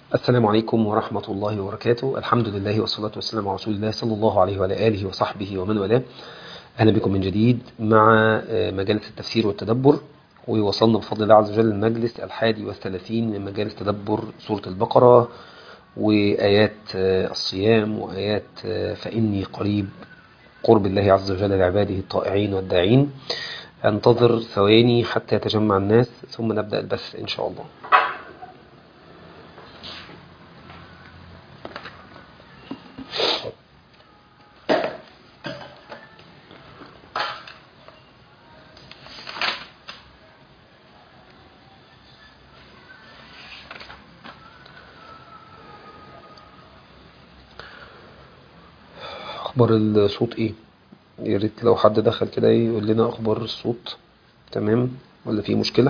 السلام عليكم ورحمة الله وبركاته الحمد لله والصلاة والسلام على رسول الله صلى الله عليه وعلى آله وصحبه ومن والاه أهلا بكم من جديد مع مجالس التفسير والتدبر ووصلنا بفضل الله عز وجل المجلس الحادي والثلاثين من مجالس تدبر سورة البقرة وآيات الصيام وآيات فإني قريب قرب الله عز وجل لعباده الطائعين والداعين انتظر ثواني حتى يتجمع الناس ثم نبدأ البث إن شاء الله اخبار الصوت ايه يا ريت لو حد دخل كده يقول لنا اخبار الصوت تمام ولا في مشكله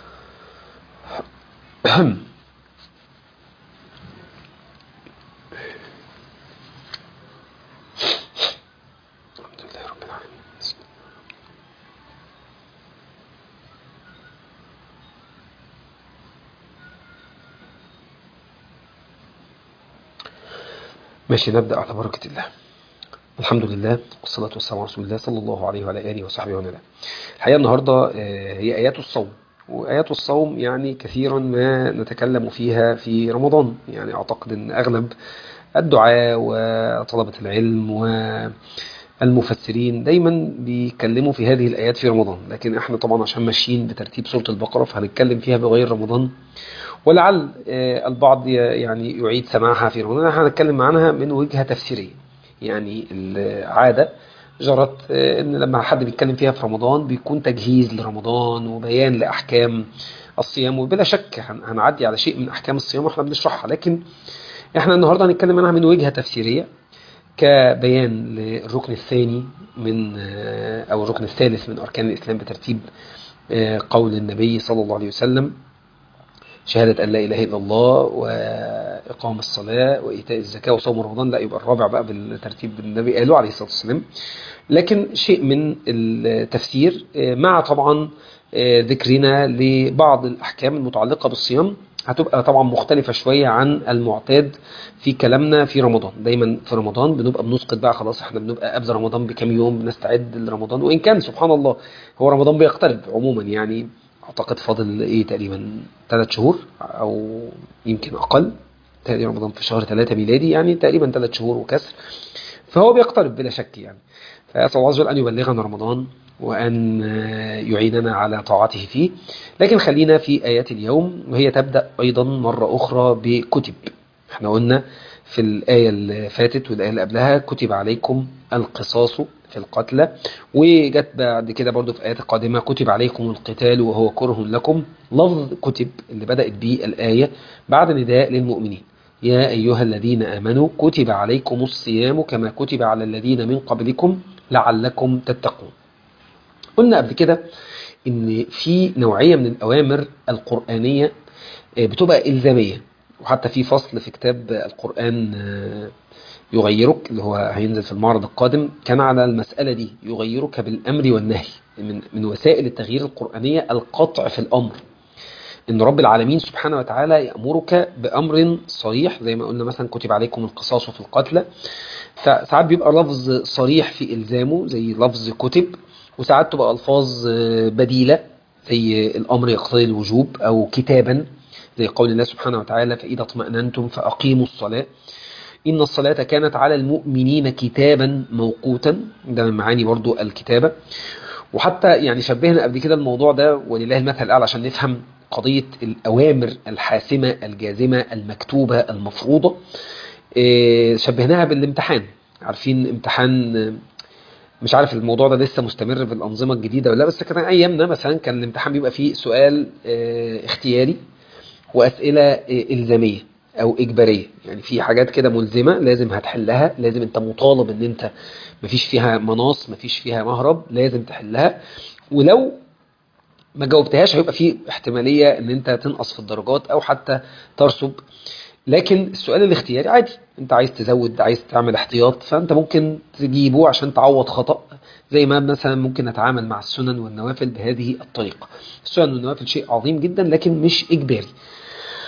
الحمد لله رب العالمين ماشي نبدأ على بركة الله الحمد لله والصلاة والسلام على رسول الله صلى الله عليه وعلى آله وصحبه ومن والاه. الحقيقة النهاردة هي آيات الصوم وآيات الصوم يعني كثيرا ما نتكلم فيها في رمضان يعني أعتقد أن أغلب الدعاء وطلبة العلم والمفسرين دايما بيتكلموا في هذه الآيات في رمضان لكن احنا طبعا عشان ماشيين بترتيب سورة البقرة فهنتكلم فيها بغير رمضان ولعل البعض يعني يعيد سماعها في رمضان احنا هنتكلم عنها من وجهة تفسيرية يعني العادة جرت ان لما حد بيتكلم فيها في رمضان بيكون تجهيز لرمضان وبيان لأحكام الصيام وبلا شك هنعدي على شيء من أحكام الصيام واحنا بنشرحها لكن احنا النهاردة هنتكلم عنها من وجهة تفسيرية كبيان للركن الثاني من أو الركن الثالث من أركان الإسلام بترتيب قول النبي صلى الله عليه وسلم شهادة أن لا إله إلا الله وإقام الصلاة وإيتاء الزكاة وصوم رمضان لا يبقى الرابع بقى بالترتيب النبي قاله عليه الصلاة والسلام لكن شيء من التفسير مع طبعا ذكرنا لبعض الأحكام المتعلقة بالصيام هتبقى طبعا مختلفة شوية عن المعتاد في كلامنا في رمضان دايما في رمضان بنبقى بنسقط بقى خلاص احنا بنبقى قبل رمضان بكام يوم بنستعد لرمضان وإن كان سبحان الله هو رمضان بيقترب عموما يعني اعتقد فاضل ايه تقريبا ثلاث شهور او يمكن اقل تقريبا رمضان في شهر ثلاثة ميلادي يعني تقريبا ثلاث شهور وكسر فهو بيقترب بلا شك يعني فأسأل الله عز وجل أن يبلغنا رمضان وأن يعيننا على طاعته فيه لكن خلينا في آيات اليوم وهي تبدأ أيضا مرة أخرى بكتب احنا قلنا في الآية اللي فاتت والآية اللي قبلها كتب عليكم القصاص في القتلى وجت بعد كده برضو في آيات القادمة كتب عليكم القتال وهو كره لكم لفظ كتب اللي بدأت به الآية بعد نداء للمؤمنين يا أيها الذين آمنوا كتب عليكم الصيام كما كتب على الذين من قبلكم لعلكم تتقون قلنا قبل كده ان في نوعية من الأوامر القرآنية بتبقى إلزامية وحتى في فصل في كتاب القرآن يغيرك اللي هو هينزل في المعرض القادم كان على المسألة دي يغيرك بالأمر والنهي من, من وسائل التغيير القرآنية القطع في الأمر إن رب العالمين سبحانه وتعالى يأمرك بأمر صريح زي ما قلنا مثلا كتب عليكم القصاص في القتلى فساعات بيبقى لفظ صريح في إلزامه زي لفظ كتب وساعات تبقى ألفاظ بديلة زي الأمر يقتضي الوجوب أو كتابا زي قول الله سبحانه وتعالى فإذا اطمأننتم فأقيموا الصلاة إن الصلاة كانت على المؤمنين كتابا موقوتا ده من معاني برضو الكتابة وحتى يعني شبهنا قبل كده الموضوع ده ولله المثل الأعلى عشان نفهم قضية الأوامر الحاسمة الجازمة المكتوبة المفروضة شبهناها بالامتحان عارفين امتحان مش عارف الموضوع ده لسه مستمر في الأنظمة الجديدة ولا بس كان أيامنا مثلا كان الامتحان بيبقى فيه سؤال اختياري وأسئلة إلزامية او اجباريه يعني في حاجات كده ملزمه لازم هتحلها لازم انت مطالب ان انت مفيش فيها مناص مفيش فيها مهرب لازم تحلها ولو ما جاوبتهاش هيبقى في احتماليه ان انت تنقص في الدرجات او حتى ترسب لكن السؤال الاختياري عادي انت عايز تزود عايز تعمل احتياط فانت ممكن تجيبه عشان تعوض خطأ زي ما مثلا ممكن نتعامل مع السنن والنوافل بهذه الطريقة السنن والنوافل شيء عظيم جدا لكن مش اجباري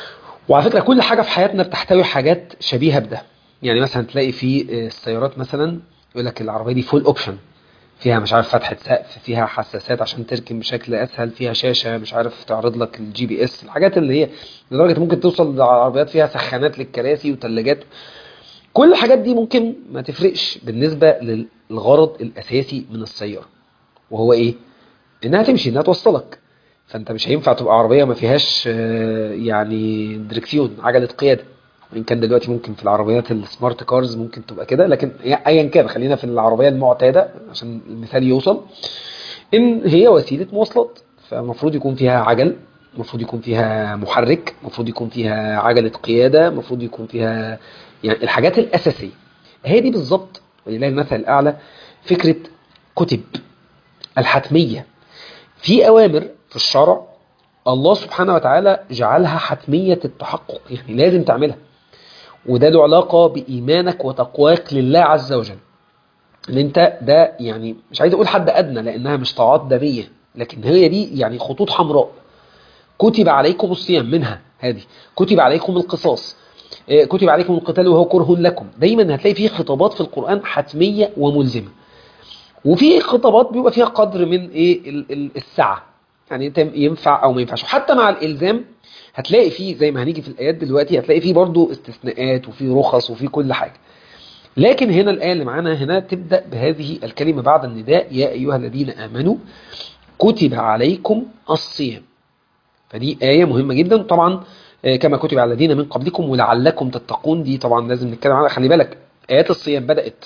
وعلى فكرة كل حاجة في حياتنا بتحتوي حاجات شبيهة بده يعني مثلا تلاقي في السيارات مثلا يقول لك العربية دي فول اوبشن فيها مش عارف فتحة سقف فيها حساسات عشان تركن بشكل اسهل فيها شاشة مش عارف تعرض لك الجي بي اس الحاجات اللي هي لدرجة ممكن توصل لعربيات فيها سخانات للكراسي وثلاجات كل الحاجات دي ممكن ما تفرقش بالنسبة للغرض الاساسي من السيارة وهو ايه انها تمشي انها توصلك فانت مش هينفع تبقى عربية ما فيهاش يعني دركسيون عجلة قيادة وان كان دلوقتي ممكن في العربيات السمارت كارز ممكن تبقى كده لكن ايا كان خلينا في العربية المعتادة عشان المثال يوصل ان هي وسيلة مواصلات فالمفروض يكون فيها عجل المفروض يكون فيها محرك المفروض يكون فيها عجلة قيادة المفروض يكون فيها يعني الحاجات الأساسية هي دي بالظبط ولله المثل الأعلى فكرة كتب الحتمية في أوامر في الشرع الله سبحانه وتعالى جعلها حتمية التحقق يعني لازم تعملها وده له علاقة بإيمانك وتقواك لله عز وجل ان انت ده يعني مش عايز اقول حد ادنى لانها مش طاعات دمية لكن هي دي يعني خطوط حمراء كتب عليكم الصيام منها هذه كتب عليكم القصاص كتب عليكم القتال وهو كره لكم دايما هتلاقي فيه خطابات في القرآن حتمية وملزمة وفي خطابات بيبقى فيها قدر من ايه السعة يعني انت ينفع او ما ينفعش وحتى مع الالزام هتلاقي فيه زي ما هنيجي في الايات دلوقتي هتلاقي فيه برضو استثناءات وفي رخص وفي كل حاجة لكن هنا الآية اللي معانا هنا تبدأ بهذه الكلمة بعد النداء يا أيها الذين آمنوا كتب عليكم الصيام فدي آية مهمة جدا طبعا كما كتب على الذين من قبلكم ولعلكم تتقون دي طبعا لازم نتكلم عنها خلي بالك آيات الصيام بدأت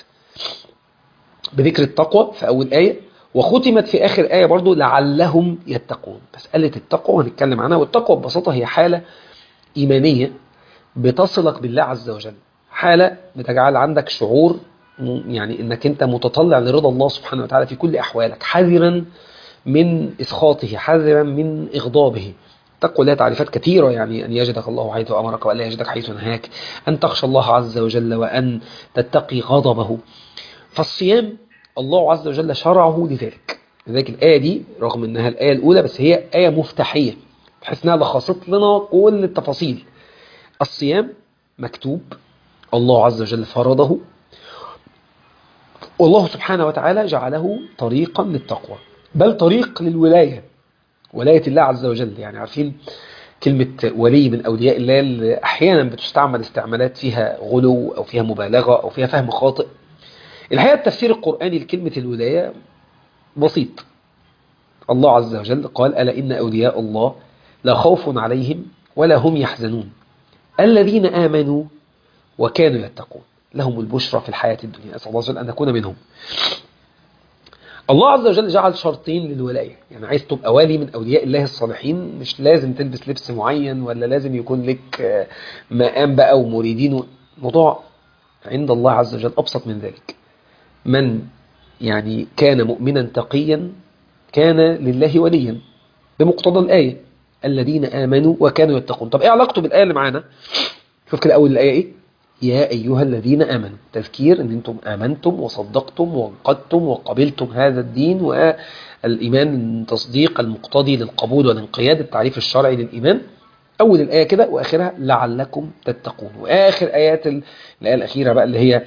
بذكر التقوى في أول آية وختمت في آخر آية برضو لعلهم يتقون مسألة التقوى هنتكلم عنها والتقوى ببساطة هي حالة إيمانية بتصلك بالله عز وجل حالة بتجعل عندك شعور يعني انك انت متطلع لرضا الله سبحانه وتعالى في كل احوالك حذرا من اسخاطه حذرا من اغضابه التقوى لها تعريفات كثيرة يعني أن يجدك الله حيث أمرك وألا يجدك حيث نهاك أن تخشى الله عز وجل وأن تتقي غضبه فالصيام الله عز وجل شرعه لذلك لذلك الآية دي رغم أنها الآية الأولى بس هي آية مفتاحية بحيث أنها لخصت لنا كل التفاصيل الصيام مكتوب الله عز وجل فرضه والله سبحانه وتعالى جعله طريقا للتقوى بل طريق للولاية ولاية الله عز وجل يعني عارفين كلمة ولي من أولياء الله اللي أحيانا بتستعمل استعمالات فيها غلو أو فيها مبالغة أو فيها فهم خاطئ الحقيقة التفسير القرآني لكلمة الولاية بسيط الله عز وجل قال ألا إن أولياء الله لا خوف عليهم ولا هم يحزنون الذين آمنوا وكانوا يتقون لهم البشرى في الحياة الدنيا أسأل الله عز وجل أن نكون منهم الله عز وجل جعل شرطين للولاية يعني عايز تبقى والي من أولياء الله الصالحين مش لازم تلبس لبس معين ولا لازم يكون لك مقام بقى ومريدين موضوع عند الله عز وجل أبسط من ذلك من يعني كان مؤمنا تقيا كان لله وليا بمقتضى الآية الذين آمنوا وكانوا يتقون طب إيه علاقته بالآية اللي معانا شوف كده أول الآية إيه يا أيها الذين آمنوا تذكير أن أنتم آمنتم وصدقتم وانقدتم وقبلتم هذا الدين والإيمان التصديق المقتضي للقبول والانقياد التعريف الشرعي للإيمان أول الآية كده وآخرها لعلكم تتقون وآخر آيات الآية الأخيرة بقى اللي هي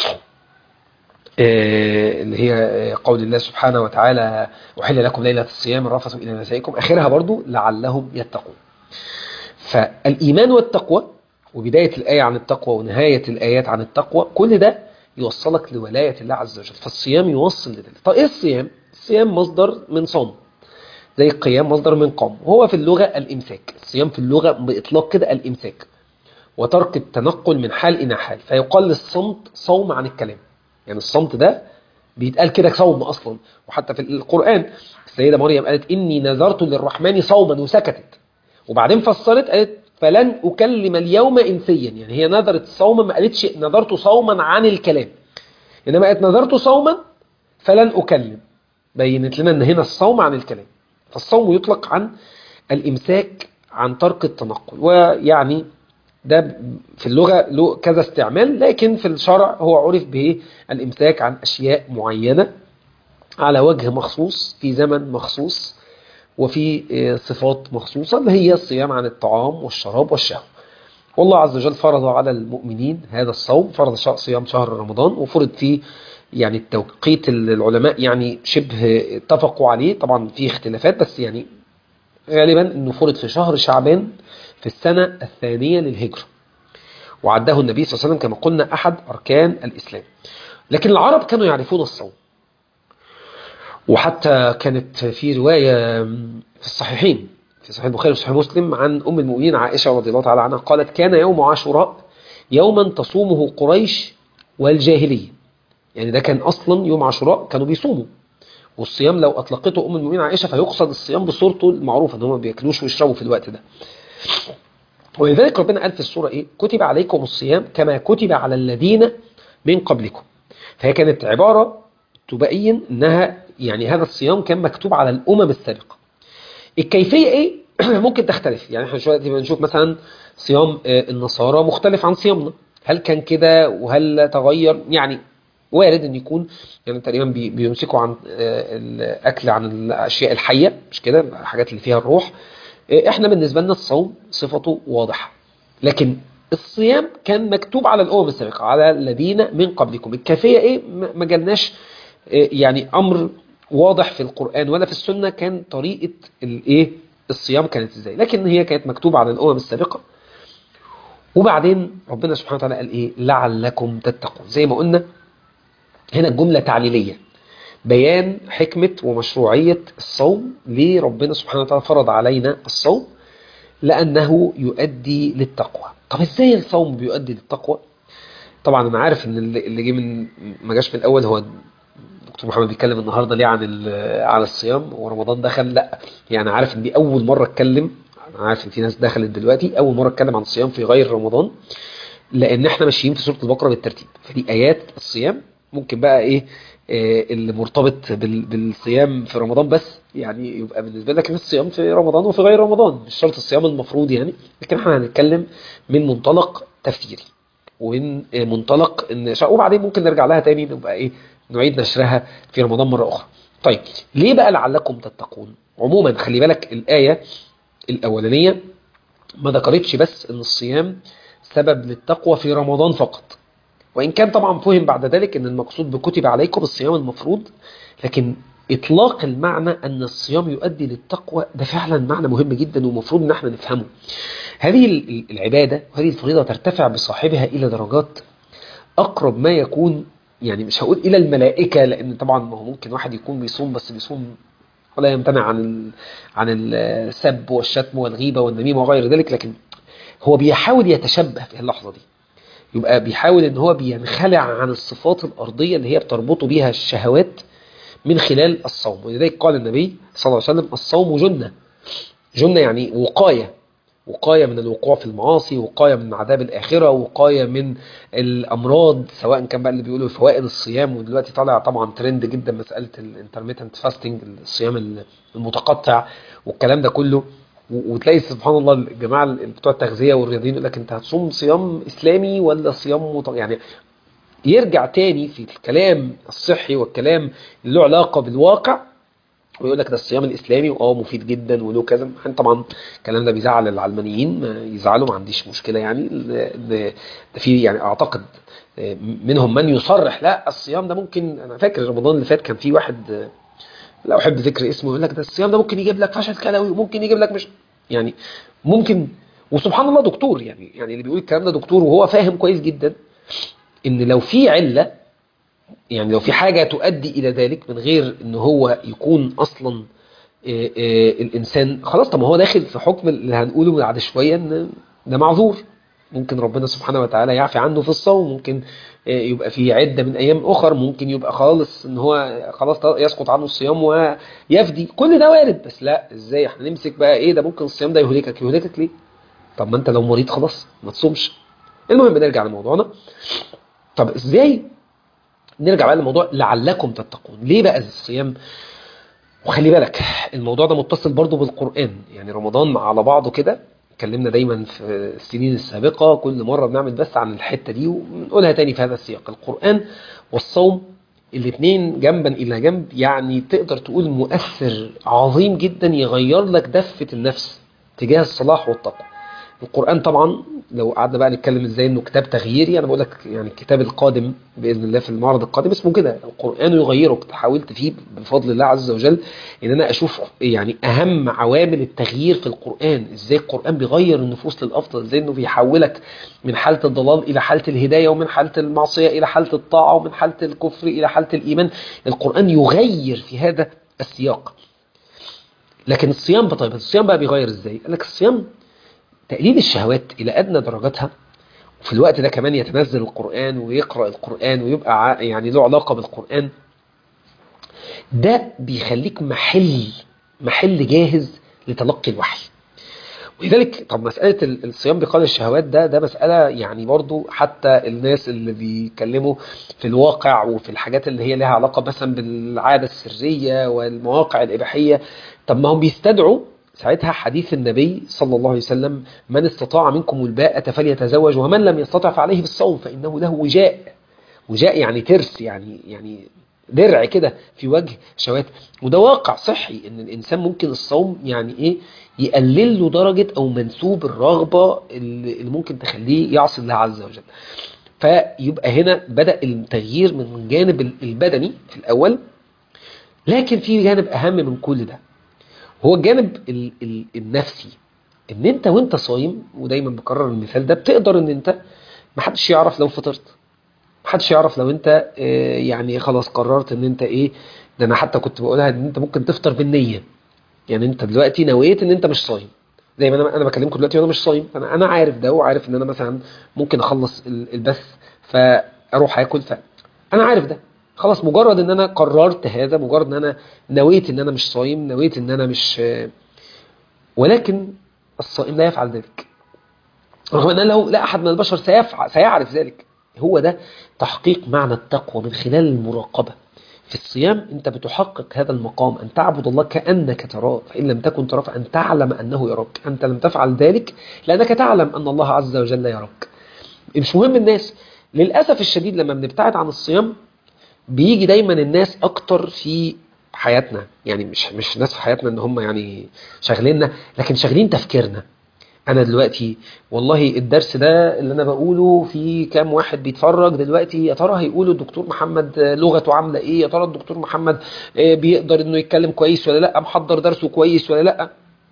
اللي هي قول الله سبحانه وتعالى أحل لكم ليلة الصيام الرفث إلى نسائكم آخرها برضو لعلهم يتقون فالإيمان والتقوى وبداية الآية عن التقوى ونهاية الآيات عن التقوى كل ده يوصلك لولاية الله عز وجل فالصيام يوصل لذلك طب إيه الصيام؟ الصيام مصدر من صوم زي القيام مصدر من قام وهو في اللغة الإمساك الصيام في اللغة بإطلاق كده الإمساك وترك التنقل من حال إلى حال فيقال للصمت صوم عن الكلام يعني الصمت ده بيتقال كده صوم أصلا وحتى في القرآن السيدة مريم قالت إني نذرت للرحمن صوما وسكتت وبعدين فسرت قالت فلن أكلم اليوم إنسيا يعني هي نذرت صوما ما قالتش نذرت صوما عن الكلام إنما قالت نذرت صوما فلن أكلم بينت لنا أن هنا الصوم عن الكلام فالصوم يطلق عن الإمساك عن ترك التنقل ويعني ده في اللغة له كذا استعمال لكن في الشرع هو عرف به الإمساك عن أشياء معينة على وجه مخصوص في زمن مخصوص وفي صفات مخصوصة اللي هي الصيام عن الطعام والشراب والشهوة والله عز وجل فرض على المؤمنين هذا الصوم فرض صيام شهر رمضان وفرض فيه يعني التوقيت العلماء يعني شبه اتفقوا عليه طبعا في اختلافات بس يعني غالبا انه فرض في شهر شعبان في السنة الثانية للهجرة وعده النبي صلى الله عليه وسلم كما قلنا أحد أركان الإسلام لكن العرب كانوا يعرفون الصوم وحتى كانت في رواية في الصحيحين في صحيح البخاري وصحيح مسلم عن أم المؤمنين عائشة رضي الله تعالى عنها قالت كان يوم عاشوراء يوما تصومه قريش والجاهلية يعني ده كان أصلا يوم عاشوراء كانوا بيصوموا والصيام لو أطلقته أم المؤمنين عائشة فيقصد الصيام بصورته المعروفة ان هم ما بياكلوش ويشربوا في الوقت ده ولذلك ربنا قال في السورة إيه كتب عليكم الصيام كما كتب على الذين من قبلكم فهي كانت عبارة تبين أنها يعني هذا الصيام كان مكتوب على الأمم السابقة الكيفية إيه ممكن تختلف يعني احنا دلوقتي بنشوف مثلا صيام النصارى مختلف عن صيامنا هل كان كده وهل تغير يعني وارد ان يكون يعني تقريبا بيمسكوا عن الاكل عن الاشياء الحيه مش كده الحاجات اللي فيها الروح احنا بالنسبه لنا الصوم صفته واضحه لكن الصيام كان مكتوب على الامم السابقه على الذين من قبلكم الكيفيه ايه ما جالناش يعني امر واضح في القران ولا في السنه كان طريقه الايه الصيام كانت ازاي لكن هي كانت مكتوبه على الامم السابقه وبعدين ربنا سبحانه وتعالى قال ايه لعلكم تتقون زي ما قلنا هنا الجمله تعليليه بيان حكمة ومشروعية الصوم ليه ربنا سبحانه وتعالى فرض علينا الصوم لأنه يؤدي للتقوى طب ازاي الصوم بيؤدي للتقوى طبعا انا عارف ان اللي جه من ما جاش من الاول هو دكتور محمد بيتكلم النهارده ليه عن عن الصيام ورمضان دخل لا يعني عارف ان دي اول مره اتكلم انا عارف ان في ناس دخلت دلوقتي اول مره اتكلم عن الصيام في غير رمضان لان احنا ماشيين في سوره البقره بالترتيب فدي ايات الصيام ممكن بقى ايه اللي مرتبط بالصيام في رمضان بس يعني يبقى بالنسبة لك الصيام في رمضان وفي غير رمضان مش شرط الصيام المفروض يعني لكن احنا هنتكلم من منطلق تفسيري ومن منطلق ان وبعدين ممكن نرجع لها تاني نبقى ايه نعيد نشرها في رمضان مرة اخرى طيب ليه بقى لعلكم تتقون عموما خلي بالك الآية الأولانية ما ذكرتش بس ان الصيام سبب للتقوى في رمضان فقط وإن كان طبعا فهم بعد ذلك أن المقصود بكتب عليكم الصيام المفروض لكن إطلاق المعنى أن الصيام يؤدي للتقوى ده فعلا معنى مهم جدا ومفروض أن احنا نفهمه هذه العبادة وهذه الفريضة ترتفع بصاحبها إلى درجات أقرب ما يكون يعني مش هقول إلى الملائكة لأن طبعا ما هو ممكن واحد يكون بيصوم بس بيصوم ولا يمتنع عن عن السب والشتم والغيبة والنميمة وغير ذلك لكن هو بيحاول يتشبه في اللحظة دي يبقى بيحاول ان هو بينخلع عن الصفات الارضيه اللي هي بتربطه بيها الشهوات من خلال الصوم ولذلك قال النبي صلى الله عليه وسلم الصوم جنه جنه يعني وقايه وقايه من الوقوع في المعاصي وقايه من عذاب الاخره وقايه من الامراض سواء كان بقى اللي بيقولوا فوائد الصيام ودلوقتي طالع طبعا ترند جدا مساله الانترميتنت فاستنج الصيام المتقطع والكلام ده كله وتلاقي سبحان الله الجماعه بتوع التغذيه والرياضيين يقول لك انت هتصوم صيام اسلامي ولا صيام مط... يعني يرجع تاني في الكلام الصحي والكلام اللي له علاقه بالواقع ويقول لك ده الصيام الاسلامي اه مفيد جدا وله كذا طبعا الكلام ده بيزعل العلمانيين ما يزعلوا ما عنديش مشكله يعني ده في يعني اعتقد منهم من يصرح لا الصيام ده ممكن انا فاكر رمضان اللي فات كان في واحد لا احب ذكر اسمه يقول لك ده الصيام ده ممكن يجيب لك فشل كلوي وممكن يجيب لك مش يعني ممكن وسبحان الله دكتور يعني يعني اللي بيقول الكلام ده دكتور وهو فاهم كويس جدا ان لو في عله يعني لو في حاجه تؤدي الى ذلك من غير ان هو يكون اصلا آآ آآ الانسان خلاص طب ما هو داخل في حكم اللي هنقوله بعد شويه ان ده معذور ممكن ربنا سبحانه وتعالى يعفي عنه في الصوم ممكن يبقى في عدة من أيام أخر ممكن يبقى خالص إن هو خلاص يسقط عنه الصيام ويفدي كل ده وارد بس لا إزاي إحنا نمسك بقى إيه ده ممكن الصيام ده يهلكك يهلكك ليه طب ما أنت لو مريض خلاص ما تصومش المهم نرجع لموضوعنا طب إزاي نرجع بقى للموضوع لعلكم تتقون ليه بقى الصيام وخلي بالك الموضوع ده متصل برضه بالقرآن يعني رمضان على بعضه كده اتكلمنا دايما في السنين السابقة كل مرة بنعمل بس عن الحتة دي ونقولها تاني في هذا السياق القرآن والصوم الاثنين جنبا إلى جنب يعني تقدر تقول مؤثر عظيم جدا يغير لك دفة النفس تجاه الصلاح والتقوى القرآن طبعا لو قعدنا بقى نتكلم ازاي انه كتاب تغييري انا بقول لك يعني الكتاب القادم باذن الله في المعرض القادم اسمه كده القرآن يغيرك حاولت فيه بفضل الله عز وجل ان انا اشوف يعني اهم عوامل التغيير في القرآن ازاي القرآن بيغير النفوس للافضل ازاي انه بيحولك من حالة الضلال الى حالة الهداية ومن حالة المعصية الى حالة الطاعة ومن حالة الكفر الى حالة الايمان القرآن يغير في هذا السياق لكن الصيام بقى طيب الصيام بقى بيغير ازاي قال لك الصيام تقليل الشهوات إلى أدنى درجاتها وفي الوقت ده كمان يتنزل القرآن ويقرأ القرآن ويبقى يعني له علاقة بالقرآن ده بيخليك محل محل جاهز لتلقي الوحي ولذلك طب مسألة الصيام بقال الشهوات ده ده مسألة يعني برضو حتى الناس اللي بيتكلموا في الواقع وفي الحاجات اللي هي لها علاقة مثلا بالعادة السرية والمواقع الإباحية طب ما هم بيستدعوا ساعتها حديث النبي صلى الله عليه وسلم من استطاع منكم الباءة فليتزوج ومن لم يستطع فعليه بالصوم فإنه له وجاء وجاء يعني ترس يعني يعني درع كده في وجه شوات وده واقع صحي ان الانسان ممكن الصوم يعني ايه يقلل له درجة او منسوب الرغبة اللي ممكن تخليه يعصي الله عز وجل فيبقى هنا بدأ التغيير من الجانب البدني في الاول لكن في جانب اهم من كل ده هو الجانب ال ال النفسي ان انت وانت صايم ودايما بكرر المثال ده بتقدر ان انت محدش يعرف لو فطرت محدش يعرف لو انت اه يعني خلاص قررت ان انت ايه ده انا حتى كنت بقولها ان انت ممكن تفطر بالنية يعني انت دلوقتي نويت ان انت مش صايم زي ما انا انا بكلمكم دلوقتي وانا مش صايم انا انا عارف ده وعارف ان انا مثلا ممكن اخلص البث فاروح اكل ف انا عارف ده خلاص مجرد ان انا قررت هذا مجرد ان انا نويت ان انا مش صايم نويت ان انا مش ولكن الصائم لا يفعل ذلك رغم ان له لا احد من البشر سيفعل سيعرف ذلك هو ده تحقيق معنى التقوى من خلال المراقبة في الصيام انت بتحقق هذا المقام ان تعبد الله كأنك تراه فإن لم تكن تراه فأن تعلم أنه يراك أنت لم تفعل ذلك لأنك تعلم أن الله عز وجل يراك مش مهم الناس للأسف الشديد لما بنبتعد عن الصيام بيجي دايما الناس اكتر في حياتنا يعني مش مش الناس في حياتنا ان هم يعني شاغليننا لكن شاغلين تفكيرنا انا دلوقتي والله الدرس ده اللي انا بقوله في كام واحد بيتفرج دلوقتي يا ترى هيقولوا الدكتور محمد لغته عامله ايه يا ترى الدكتور محمد بيقدر انه يتكلم كويس ولا لا محضر درسه كويس ولا لا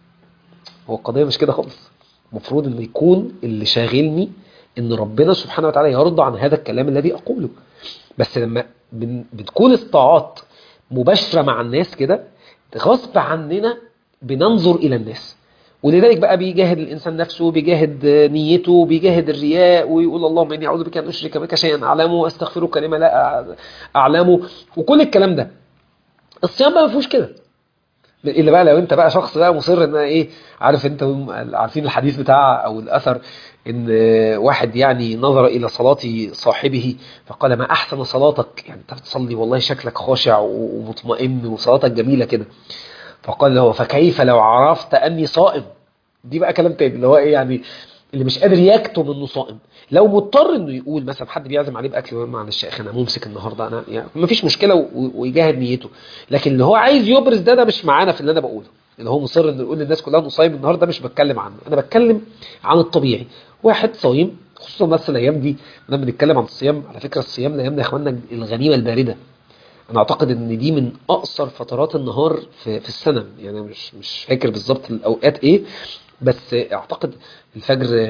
هو القضيه مش كده خالص المفروض انه يكون اللي شاغلني ان ربنا سبحانه وتعالى يرضى عن هذا الكلام الذي اقوله بس لما بتكون الطاعات مباشرة مع الناس كده غصب عننا بننظر إلى الناس ولذلك بقى بيجاهد الإنسان نفسه بيجاهد نيته بيجاهد الرياء ويقول اللهم إني أعوذ بك أن أشرك بك شيئا أعلمه وأستغفرك لما لا أعلمه وكل الكلام ده الصيام بقى ما فيهوش كده الا بقى لو انت بقى شخص بقى مصر ان ايه عارف انت عارفين الحديث بتاع او الاثر ان واحد يعني نظر الى صلاة صاحبه فقال ما احسن صلاتك يعني انت بتصلي والله شكلك خاشع ومطمئن وصلاتك جميلة كده فقال له فكيف لو عرفت اني صائم دي بقى كلام تاني اللي هو ايه يعني اللي مش قادر يكتم انه صائم لو مضطر انه يقول مثلا حد بيعزم عليه باكل معلش يا اخي انا ممسك النهارده انا يعني مفيش مشكله ويجاهد نيته لكن اللي هو عايز يبرز ده ده مش معانا في اللي انا بقوله اللي هو مصر انه يقول للناس كلها انه صايم النهارده مش بتكلم عنه انا بتكلم عن الطبيعي واحد صايم خصوصا بس الايام دي لما بنتكلم عن الصيام على فكره الصيام الايام يا اخوانا الغنيمه البارده انا اعتقد ان دي من اقصر فترات النهار في, في السنه يعني مش مش فاكر بالظبط الاوقات ايه بس اعتقد الفجر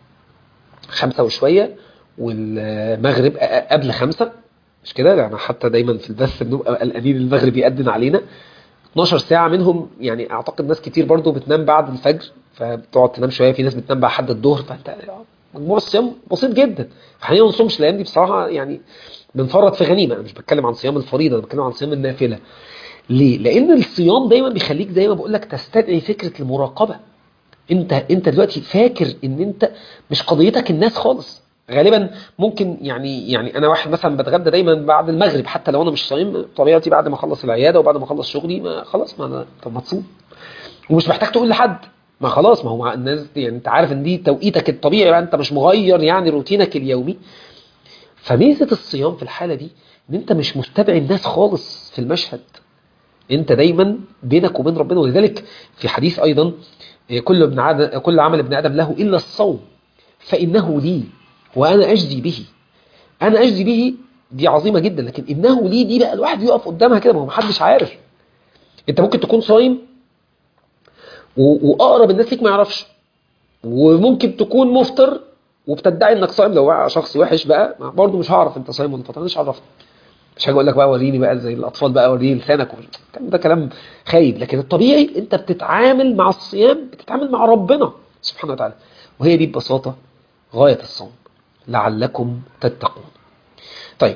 خمسة وشوية والمغرب قبل خمسة مش كده يعني حتى دايما في البث بنبقى قلقانين المغرب يأذن علينا 12 ساعة منهم يعني اعتقد ناس كتير برضو بتنام بعد الفجر فبتقعد تنام شوية في ناس بتنام بعد حد الظهر فانت مجموع الصيام بسيط جدا خلينا ما نصومش الايام دي بصراحة يعني بنفرط في غنيمة انا مش بتكلم عن صيام الفريضة انا بتكلم عن صيام النافلة ليه؟ لان الصيام دايما بيخليك زي ما بقول لك تستدعي فكرة المراقبة انت انت دلوقتي فاكر ان انت مش قضيتك الناس خالص غالبا ممكن يعني يعني انا واحد مثلا بتغدى دايما بعد المغرب حتى لو انا مش صايم طبيعتي بعد ما اخلص العياده وبعد ما اخلص شغلي ما خلاص ما انا طب ما تصوم ومش محتاج تقول لحد ما خلاص ما هو الناس دي يعني انت عارف ان دي توقيتك الطبيعي بقى انت مش مغير يعني روتينك اليومي فميزه الصيام في الحاله دي ان انت مش متبع الناس خالص في المشهد انت دايما بينك وبين ربنا ولذلك في حديث ايضا كل ابن عدم كل عمل ابن ادم له الا الصوم فانه لي وانا اجزي به انا اجزي به دي عظيمه جدا لكن انه لي دي بقى الواحد يقف قدامها كده ما هو محدش عارف انت ممكن تكون صايم واقرب الناس ليك ما يعرفش وممكن تكون مفطر وبتدعي انك صايم لو شخص وحش بقى برضه مش هعرف انت صايم ولا فطر مش عرفت مش هاجي اقول لك بقى وريني بقى زي الاطفال بقى وريني لسانك ده كلام خايب لكن الطبيعي انت بتتعامل مع الصيام بتتعامل مع ربنا سبحانه وتعالى وهي دي ببساطه غايه الصوم لعلكم تتقون طيب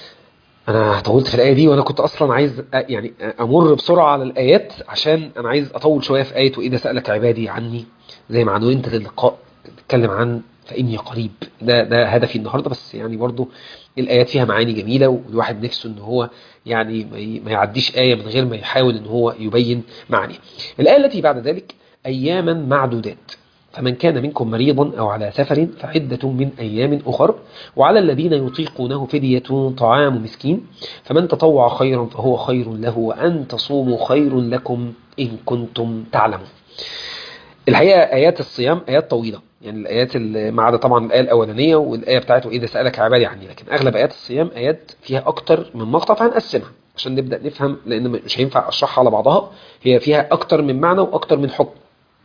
انا طولت في الايه دي وانا كنت اصلا عايز يعني امر بسرعه على الايات عشان انا عايز اطول شويه في ايه واذا سالك عبادي عني زي ما عنوان اللقاء بتتكلم عن فاني قريب ده ده هدفي النهارده بس يعني برضو الايات فيها معاني جميله والواحد نفسه ان هو يعني ما يعديش ايه من غير ما يحاول ان هو يبين معانيها الايه التي بعد ذلك اياما معدودات فمن كان منكم مريضا أو على سفر فعدة من أيام أخر وعلى الذين يطيقونه فدية طعام مسكين فمن تطوع خيرا فهو خير له وأن تصوموا خير لكم إن كنتم تعلمون الحقيقة آيات الصيام آيات طويلة يعني الآيات ما عدا طبعا الآية الأولانية والآية بتاعته إذا سألك عبادي عني لكن أغلب آيات الصيام آيات فيها أكتر من مقطع فهنقسمها عشان نبدأ نفهم لأن مش هينفع أشرحها على بعضها هي فيها أكتر من معنى وأكتر من حكم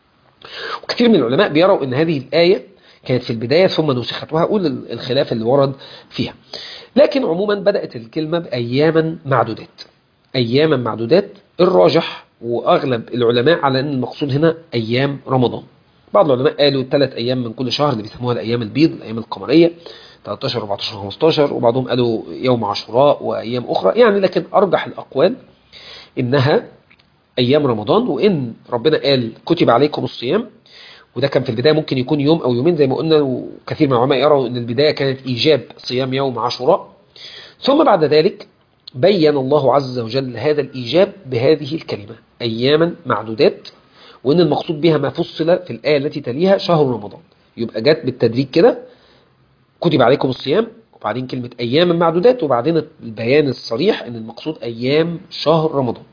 وكثير من العلماء بيروا ان هذه الآية كانت في البداية ثم نسخت وهقول الخلاف اللي ورد فيها لكن عموما بدأت الكلمة بأياما معدودات أياما معدودات الراجح وأغلب العلماء على أن المقصود هنا أيام رمضان بعض العلماء قالوا ثلاث أيام من كل شهر اللي بيسموها الأيام البيض الأيام القمرية 13 14 15 وبعضهم قالوا يوم عاشوراء وأيام أخرى يعني لكن أرجح الأقوال إنها أيام رمضان وإن ربنا قال كتب عليكم الصيام وده كان في البداية ممكن يكون يوم أو يومين زي ما قلنا وكثير من العلماء يروا أن البداية كانت إيجاب صيام يوم عاشوراء ثم بعد ذلك بين الله عز وجل هذا الإيجاب بهذه الكلمة أياما معدودات وإن المقصود بها ما فصل في الآية التي تليها شهر رمضان يبقى جت بالتدريج كده كتب عليكم الصيام وبعدين كلمة أياما معدودات وبعدين البيان الصريح أن المقصود أيام شهر رمضان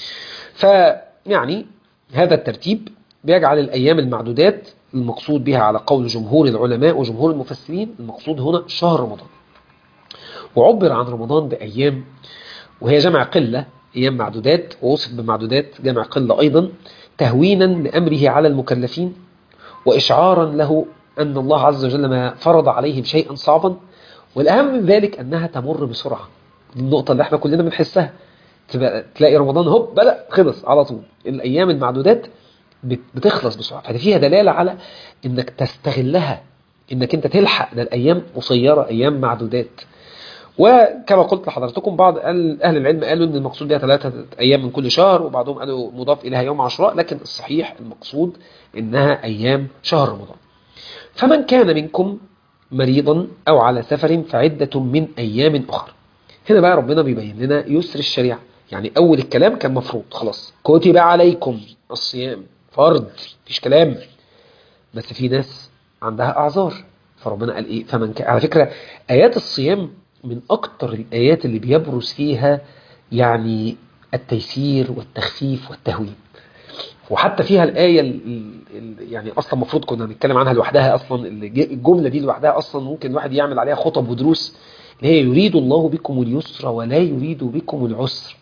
فيعني هذا الترتيب بيجعل الأيام المعدودات المقصود بها على قول جمهور العلماء وجمهور المفسرين المقصود هنا شهر رمضان وعبر عن رمضان بأيام وهي جمع قلة أيام معدودات ووصف بمعدودات جمع قلة أيضا تهوينا لأمره على المكلفين وإشعارا له أن الله عز وجل ما فرض عليهم شيئا صعبا والأهم من ذلك أنها تمر بسرعة دي النقطة اللي احنا كلنا بنحسها تلاقي رمضان هوب بدأ خلص على طول الأيام المعدودات بتخلص بسرعة فدي فيها دلالة على انك تستغلها انك انت تلحق ده الايام قصيرة ايام معدودات وكما قلت لحضرتكم بعض اهل العلم قالوا ان المقصود بها ثلاثة ايام من كل شهر وبعضهم قالوا مضاف اليها يوم عاشوراء لكن الصحيح المقصود انها ايام شهر رمضان فمن كان منكم مريضا او على سفر فعدة من ايام اخرى هنا بقى ربنا بيبين لنا يسر الشريعة يعني اول الكلام كان مفروض خلاص كتب عليكم الصيام فرض مفيش كلام بس في ناس عندها اعذار فربنا قال ايه فمن كان على فكرة ايات الصيام من اكتر الايات اللي بيبرز فيها يعني التيسير والتخفيف والتهوين وحتى فيها الآية اللي يعني أصلا المفروض كنا نتكلم عنها لوحدها أصلا الجملة دي لوحدها أصلا ممكن الواحد يعمل عليها خطب ودروس اللي هي يريد الله بكم اليسر ولا يريد بكم العسر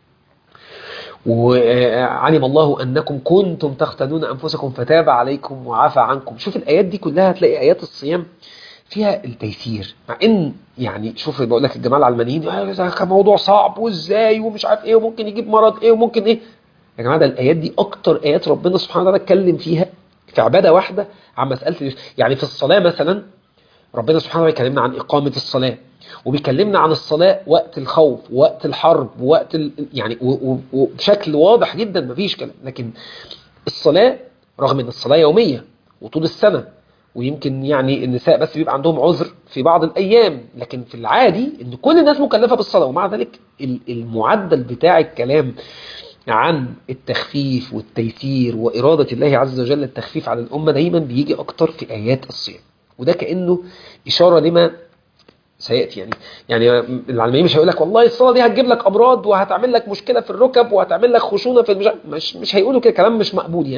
وعلم الله أنكم كنتم تختنون أنفسكم فتاب عليكم وعفى عنكم شوف الآيات دي كلها هتلاقي آيات الصيام فيها التيسير مع ان يعني شوف بقول لك الجماعه العلمانيين كان موضوع صعب وازاي ومش عارف ايه وممكن يجيب مرض ايه وممكن ايه يا جماعه ده الايات دي اكتر ايات ربنا سبحانه وتعالى اتكلم فيها في عباده واحده عن مساله يعني في الصلاه مثلا ربنا سبحانه وتعالى يكلمنا عن اقامه الصلاه وبيكلمنا عن الصلاه وقت الخوف ووقت الحرب ووقت ال... يعني وبشكل واضح جدا مفيش كلام لكن الصلاه رغم ان الصلاه يوميه وطول السنه ويمكن يعني النساء بس بيبقى عندهم عذر في بعض الأيام لكن في العادي ان كل الناس مكلفة بالصلاة ومع ذلك المعدل بتاع الكلام عن التخفيف والتيسير وإرادة الله عز وجل التخفيف على الأمة دايما بيجي أكتر في آيات الصيام وده كأنه إشارة لما سيأتي يعني يعني العلمانيين مش هيقول لك والله الصلاة دي هتجيب لك أمراض وهتعمل لك مشكلة في الركب وهتعمل لك خشونة في المش... مش مش هيقولوا كده كلام مش مقبول يعني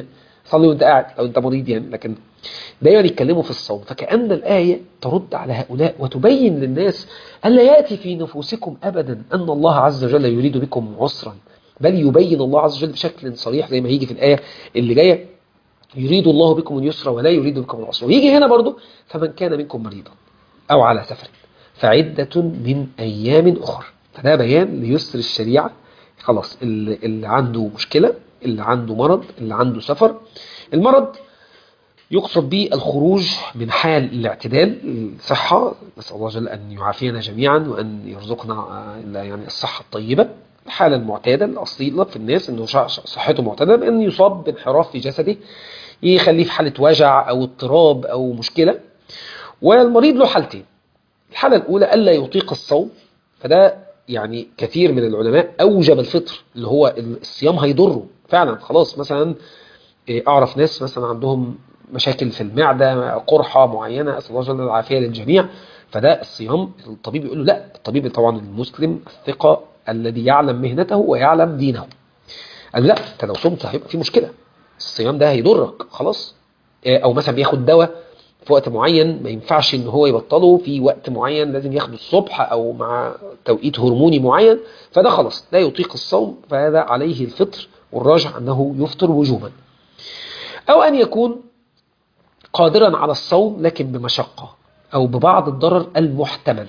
صلي وانت قاعد لو انت مريض يعني لكن دايما يتكلموا في الصوم فكأن الآية ترد على هؤلاء وتبين للناس ألا يأتي في نفوسكم أبدا أن الله عز وجل يريد بكم عسرا بل يبين الله عز وجل بشكل صريح زي ما هيجي في الآية اللي جاية يريد الله بكم اليسر ولا يريد بكم العسر ويجي هنا برضو فمن كان منكم مريضا أو على سفر فعدة من أيام أخر فده بيان ليسر الشريعة خلاص اللي, اللي عنده مشكلة اللي عنده مرض اللي عنده سفر المرض يقصد به الخروج من حال الاعتدال الصحة نسأل الله جل أن يعافينا جميعا وأن يرزقنا يعني الصحة الطيبة الحالة المعتادة الأصيلة في الناس أنه صحته معتادة بأن يصاب بانحراف في جسده يخليه في حالة وجع أو اضطراب أو مشكلة والمريض له حالتين الحالة الأولى ألا يطيق الصوم فده يعني كثير من العلماء أوجب الفطر اللي هو الصيام هيضره فعلا خلاص مثلا أعرف ناس مثلا عندهم مشاكل في المعدة قرحة معينة أسأل الله جل العافية للجميع فده الصيام الطبيب يقول له لا الطبيب طبعا المسلم الثقة الذي يعلم مهنته ويعلم دينه قال لا انت لو صمت هيبقى في مشكلة الصيام ده هيضرك خلاص او مثلا بياخد دواء في وقت معين ما ينفعش ان هو يبطله في وقت معين لازم ياخده الصبح او مع توقيت هرموني معين فده خلاص لا يطيق الصوم فهذا عليه الفطر والراجح انه يفطر وجوبا او ان يكون قادرا على الصوم لكن بمشقة او ببعض الضرر المحتمل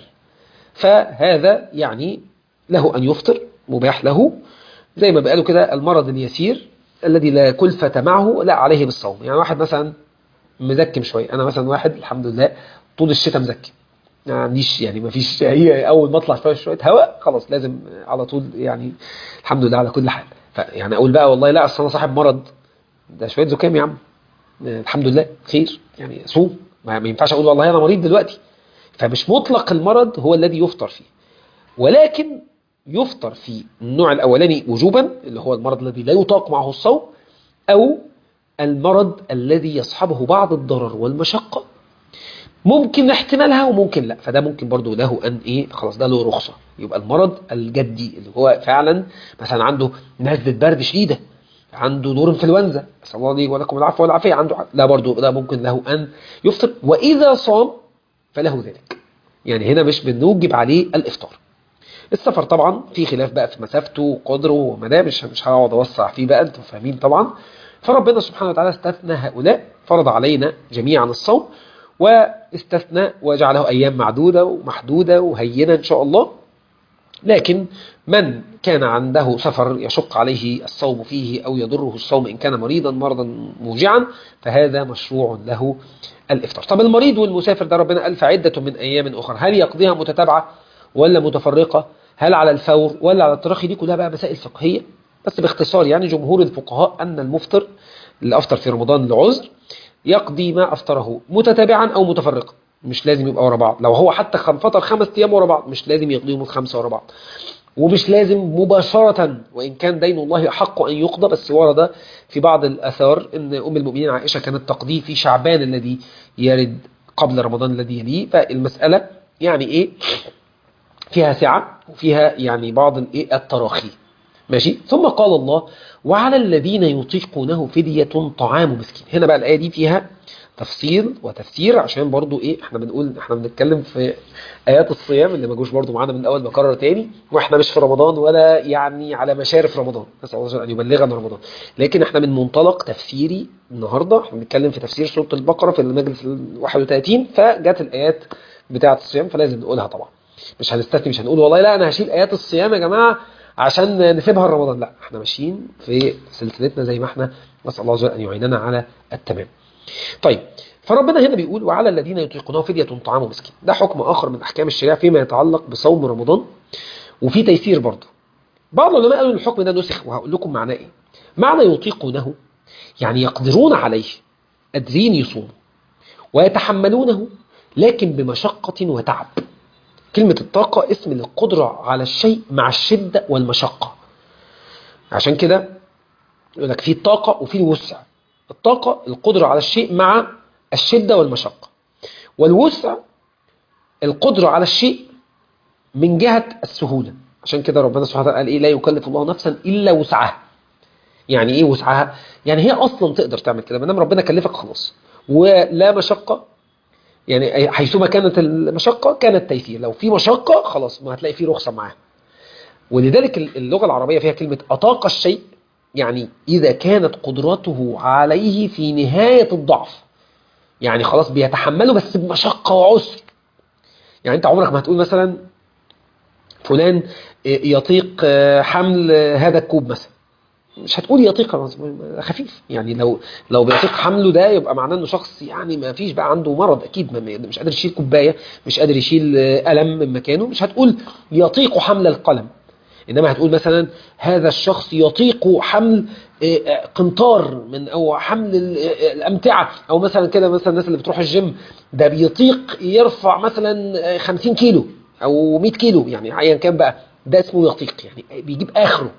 فهذا يعني له ان يفطر مباح له زي ما بقاله كده المرض اليسير الذي لا كلفة معه لا عليه بالصوم يعني واحد مثلا مزكم شوية أنا مثلا واحد الحمد لله طول الشتاء مزكم ما عنديش يعني ما فيش هي أول ما أطلع شوية شوية هواء خلاص لازم على طول يعني الحمد لله على كل حال يعني أقول بقى والله لا أصل أنا صاحب مرض ده شوية زكام يا عم الحمد لله خير يعني صوم ما ينفعش أقول والله أنا مريض دلوقتي فمش مطلق المرض هو الذي يفطر فيه ولكن يفطر في النوع الأولاني وجوبا اللي هو المرض الذي لا يطاق معه الصوم أو المرض الذي يصحبه بعض الضرر والمشقة ممكن احتمالها وممكن لا فده ممكن برضو له أن إيه خلاص ده له رخصة يبقى المرض الجدي اللي هو فعلا مثلا عنده نزلة برد شديدة عنده دور انفلونزا نسال الله لي ولكم العفو والعافيه عنده لا برضو ده ممكن له ان يفطر واذا صام فله ذلك يعني هنا مش بنوجب عليه الافطار السفر طبعا في خلاف بقى في مسافته وقدره ومداه مش مش هقعد اوسع فيه بقى انتم فاهمين طبعا فربنا سبحانه وتعالى استثنى هؤلاء فرض علينا جميعا الصوم واستثنى وجعله ايام معدوده ومحدوده وهينه ان شاء الله لكن من كان عنده سفر يشق عليه الصوم فيه أو يضره الصوم إن كان مريضا مرضا موجعا فهذا مشروع له الإفطار طب المريض والمسافر ده ربنا قال فعدة من أيام أخرى هل يقضيها متتابعة ولا متفرقة هل على الفور ولا على التراخي دي كلها بقى مسائل فقهية بس باختصار يعني جمهور الفقهاء أن المفطر اللي أفطر في رمضان لعذر يقضي ما أفطره متتابعا أو متفرقا مش لازم يبقى ورا بعض لو هو حتى فطر خمس أيام ورا بعض مش لازم يقضيهم الخمسة ورا بعض ومش لازم مباشرة وإن كان دين الله حق أن يقضى بس ورد في بعض الأثار أن أم المؤمنين عائشة كانت تقضيه في شعبان الذي يرد قبل رمضان الذي يليه فالمسألة يعني إيه فيها سعة وفيها يعني بعض الإيه التراخي ماشي ثم قال الله وعلى الذين يطيقونه فدية طعام مسكين هنا بقى الآية دي فيها تفصيل وتفسير عشان برضو ايه احنا بنقول احنا بنتكلم في ايات الصيام اللي ما جوش برضو معانا من الاول بكرر تاني واحنا مش في رمضان ولا يعني على مشارف رمضان نسال الله ان يبلغنا رمضان لكن احنا من منطلق تفسيري النهارده احنا بنتكلم في تفسير سوره البقره في المجلس ال 31 فجت الايات بتاعه الصيام فلازم نقولها طبعا مش هنستثني مش هنقول والله لا انا هشيل ايات الصيام يا جماعه عشان نسيبها رمضان لا احنا ماشيين في سلسلتنا زي ما احنا نسال الله ان يعيننا على التمام طيب فربنا هنا بيقول وعلى الذين يطيقونه فدية طعام مسكين ده حكم آخر من أحكام الشريعة فيما يتعلق بصوم رمضان وفي تيسير برضه بعض العلماء قالوا الحكم ده نسخ وهقول لكم معناه ايه معنى يطيقونه يعني يقدرون عليه قادرين يصوموا ويتحملونه لكن بمشقة وتعب كلمة الطاقة اسم للقدرة على الشيء مع الشدة والمشقة عشان كده يقول لك في الطاقة وفي الوسع الطاقة القدرة على الشيء مع الشدة والمشقة والوسع القدرة على الشيء من جهة السهولة عشان كده ربنا سبحانه وتعالى قال إيه لا يكلف الله نفسا إلا وسعها يعني ايه وسعها يعني هي اصلا تقدر تعمل كده ما دام ربنا كلفك خلاص ولا مشقه يعني حيثما كانت المشقه كان التيسير لو في مشقه خلاص ما هتلاقي في رخصه معاها ولذلك اللغه العربيه فيها كلمه اطاق الشيء يعني اذا كانت قدرته عليه في نهايه الضعف يعني خلاص بيتحمله بس بمشقه وعسر يعني انت عمرك ما هتقول مثلا فلان يطيق حمل هذا الكوب مثلا مش هتقول يطيق خفيف يعني لو لو بيطيق حمله ده يبقى معناه انه شخص يعني ما فيش بقى عنده مرض اكيد مش قادر يشيل كوبايه مش قادر يشيل قلم من مكانه مش هتقول يطيق حمل القلم انما هتقول مثلا هذا الشخص يطيق حمل قنطار من او حمل الامتعه او مثلا كده مثلا الناس اللي بتروح الجيم ده بيطيق يرفع مثلا 50 كيلو او 100 كيلو يعني ايا كان بقى ده اسمه يطيق يعني بيجيب اخره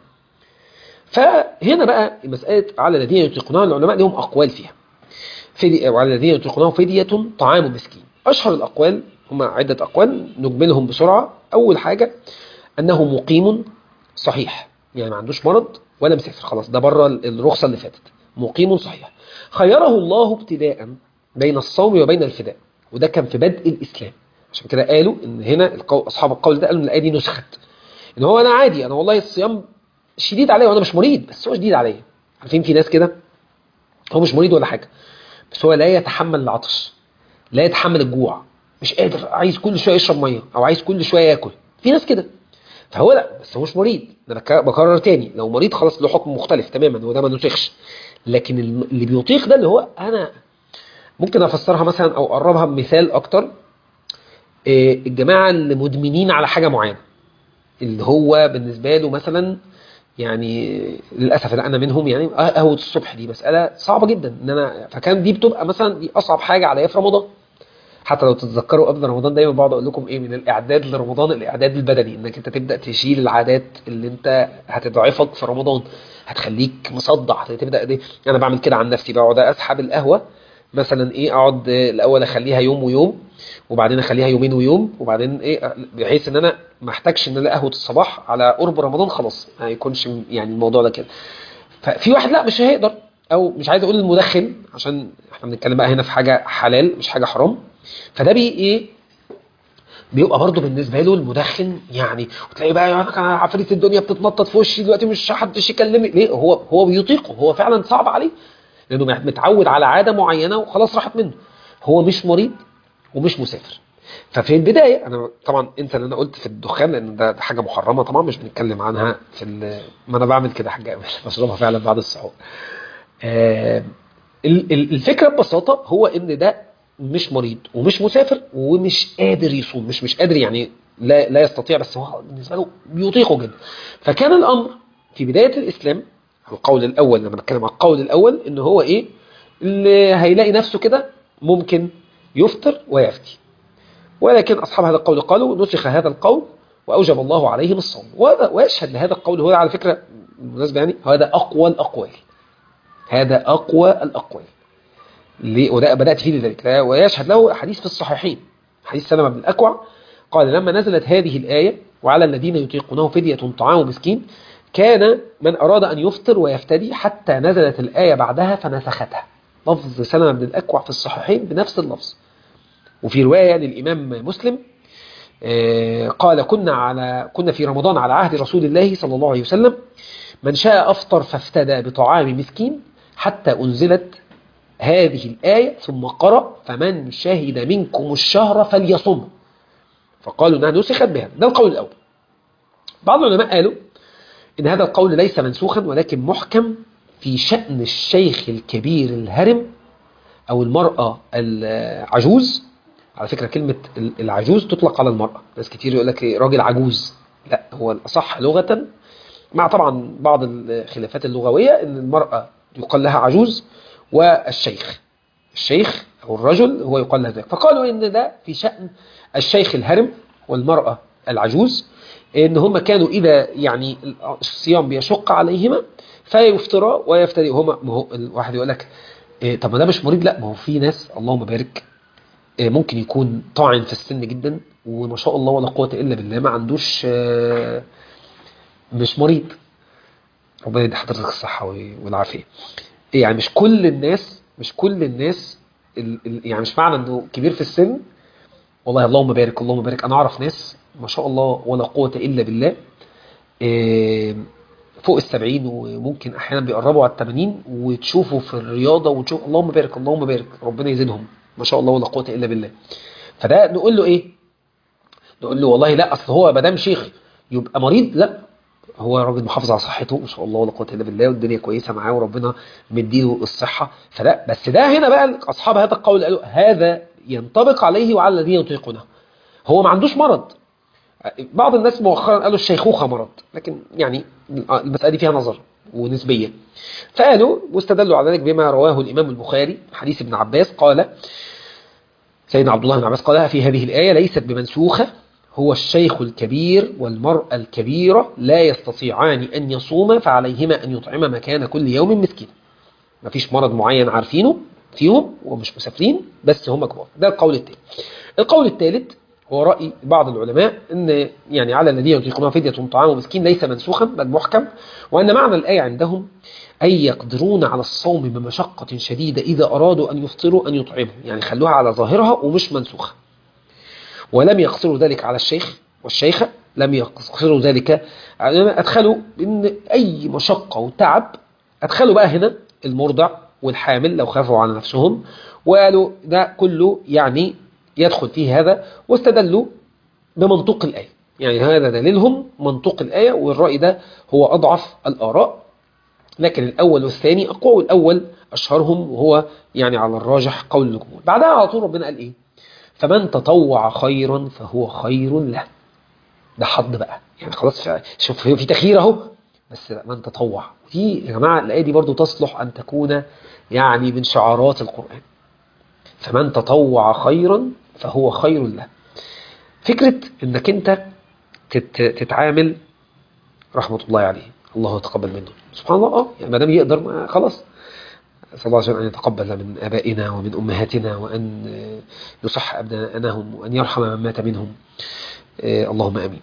فهنا بقى مساله على الذين يطيقونها العلماء لهم اقوال فيها فدي وعلى الذين يطيقونها فديه طعام مسكين اشهر الاقوال هم عده اقوال نجملهم بسرعه اول حاجه انه مقيم صحيح يعني ما عندوش مرض ولا مسافر خلاص ده بره الرخصه اللي فاتت مقيم صحيح خيره الله ابتداء بين الصوم وبين الفداء وده كان في بدء الاسلام عشان كده قالوا ان هنا القول اصحاب القول ده قالوا ان الايه دي نسخت ان هو انا عادي انا والله الصيام شديد عليا وانا مش مريض بس هو شديد عليا عارفين في ناس كده هو مش مريض ولا حاجه بس هو لا يتحمل العطش لا يتحمل الجوع مش قادر عايز كل شويه يشرب ميه او عايز كل شويه ياكل في ناس كده فهو لا بس هو مش مريض انا بكرر تاني لو مريض خلاص له حكم مختلف تماما وده ما نسخش لكن اللي بيطيق ده اللي هو انا ممكن افسرها مثلا او اقربها بمثال اكتر الجماعه اللي مدمنين على حاجه معينه اللي هو بالنسبه له مثلا يعني للاسف انا منهم يعني قهوه الصبح دي مساله صعبه جدا ان انا فكان دي بتبقى مثلا دي اصعب حاجه عليا في رمضان حتى لو تتذكروا قبل رمضان دايما بقعد اقول لكم ايه من الاعداد لرمضان الاعداد البدني انك انت تبدا تشيل العادات اللي انت هتضعفك في رمضان هتخليك مصدع تبدا دي انا بعمل كده عن نفسي بقعد اسحب القهوه مثلا ايه اقعد الاول اخليها يوم ويوم وبعدين اخليها يومين ويوم وبعدين ايه بحيث ان انا ما احتاجش ان انا قهوه الصباح على قرب رمضان خلاص ما يكونش يعني الموضوع ده كده ففي واحد لا مش هيقدر او مش عايز اقول المدخن عشان احنا بنتكلم بقى هنا في حاجه حلال مش حاجه حرام فده بي ايه بيبقى برضه بالنسبه له المدخن يعني وتلاقي بقى يعني انا عفريت الدنيا بتتنطط في وشي دلوقتي مش حدش يكلمني ليه هو هو بيطيقه هو فعلا صعب عليه لانه متعود على عاده معينه وخلاص راحت منه هو مش مريض ومش مسافر ففي البدايه انا طبعا انت اللي انا قلت في الدخان لان ده, ده حاجه محرمه طبعا مش بنتكلم عنها في ما انا بعمل كده حاجه بشربها فعلا بعد السحور آه الفكره ببساطه هو ان ده مش مريض ومش مسافر ومش قادر يصوم مش مش قادر يعني لا لا يستطيع بس هو بالنسبه له بيطيقه جدا فكان الامر في بدايه الاسلام القول الاول لما نتكلم عن القول الاول ان هو ايه اللي هيلاقي نفسه كده ممكن يفطر ويفتي ولكن اصحاب هذا القول قالوا نسخ هذا القول واوجب الله عليهم الصوم ويشهد لهذا القول هو على فكره بالمناسبه يعني هذا اقوى الاقوال هذا اقوى الاقوال ليه وده بدات فيه لذلك ويشهد له حديث في الصحيحين حديث سلمة بن الاكوع قال لما نزلت هذه الايه وعلى الذين يطيقونه فديه طعام مسكين كان من أراد أن يفطر ويفتدي حتى نزلت الآية بعدها فنسختها لفظ سلمة بن الأكوع في الصحيحين بنفس اللفظ وفي رواية للإمام مسلم قال كنا على كنا في رمضان على عهد رسول الله صلى الله عليه وسلم من شاء أفطر فافتدى بطعام مسكين حتى أنزلت هذه الآية ثم قرأ فمن شهد منكم الشهر فليصم فقالوا أنها نسخت بها ده القول الأول بعض العلماء قالوا إن هذا القول ليس منسوخا ولكن محكم في شأن الشيخ الكبير الهرم أو المرأة العجوز على فكرة كلمة العجوز تطلق على المرأة ناس كتير يقول لك راجل عجوز لا هو الأصح لغة مع طبعا بعض الخلافات اللغوية إن المرأة يقال لها عجوز والشيخ الشيخ أو الرجل هو يقال له ذلك فقالوا إن ده في شأن الشيخ الهرم والمرأة العجوز ان هم كانوا اذا يعني الصيام بيشق عليهما فيفطرا ويفتري هما ما هو الواحد يقول لك إيه طب ما ده مش مريض لا ما هو في ناس اللهم بارك إيه ممكن يكون طاعن في السن جدا وما شاء الله ولا قوه الا بالله ما عندوش إيه مش مريض ربنا يدي حضرتك الصحة والعافية يعني مش كل الناس مش كل الناس ال ال يعني مش معنى انه كبير في السن والله اللهم بارك اللهم بارك انا اعرف ناس ما شاء الله ولا قوة الا بالله إيه فوق السبعين وممكن احيانا بيقربوا على الثمانين وتشوفوا في الرياضة وتشوف اللهم بارك اللهم بارك ربنا يزيدهم ما شاء الله ولا قوة الا بالله فده نقول له ايه نقول له والله لا اصل هو ما دام شيخ يبقى مريض لا هو راجل محافظ على صحته ما شاء الله ولا قوه الا بالله والدنيا كويسه معاه وربنا مديله الصحه فلا بس ده هنا بقى اصحاب هذا القول قالوا هذا ينطبق عليه وعلى الذين يطيقونه هو ما عندوش مرض بعض الناس مؤخرا قالوا الشيخوخه مرض لكن يعني المساله دي فيها نظر ونسبيه فقالوا واستدلوا على ذلك بما رواه الامام البخاري حديث ابن عباس قال سيدنا عبد الله بن عباس قالها في هذه الايه ليست بمنسوخه هو الشيخ الكبير والمرأة الكبيرة لا يستطيعان أن يصوما فعليهما أن يطعم مكان كل يوم مسكين مفيش مرض معين عارفينه فيهم ومش مسافرين بس هم كبار ده القول الثاني القول الثالث هو رأي بعض العلماء أن يعني على الذين يطيقون فدية طعام مسكين ليس منسوخا بل محكم وأن معنى الآية عندهم أي يقدرون على الصوم بمشقة شديدة إذا أرادوا أن يفطروا أن يطعموا يعني خلوها على ظاهرها ومش منسوخة ولم يقصروا ذلك على الشيخ والشيخة لم يقصروا ذلك أدخلوا إن أي مشقة وتعب أدخلوا بقى هنا المرضع والحامل لو خافوا على نفسهم وقالوا ده كله يعني يدخل فيه هذا واستدلوا بمنطوق الآية يعني هذا دليلهم منطوق الآية والرأي ده هو أضعف الآراء لكن الأول والثاني أقوى والأول أشهرهم وهو يعني على الراجح قول الجمهور بعدها على طول ربنا قال إيه فمن تطوع خيرا فهو خير له ده حض بقى يعني خلاص شوف في تخيير اهو بس من تطوع دي يا جماعه الايه دي برضو تصلح ان تكون يعني من شعارات القران فمن تطوع خيرا فهو خير له فكره انك انت تتعامل رحمه الله عليه الله يتقبل منه سبحان الله اه يعني ما دام يقدر ما خلاص صلى الله عليه وسلم أن يتقبل من آبائنا ومن أمهاتنا وأن يصح أبنائهم وأن يرحم من مات منهم اللهم أمين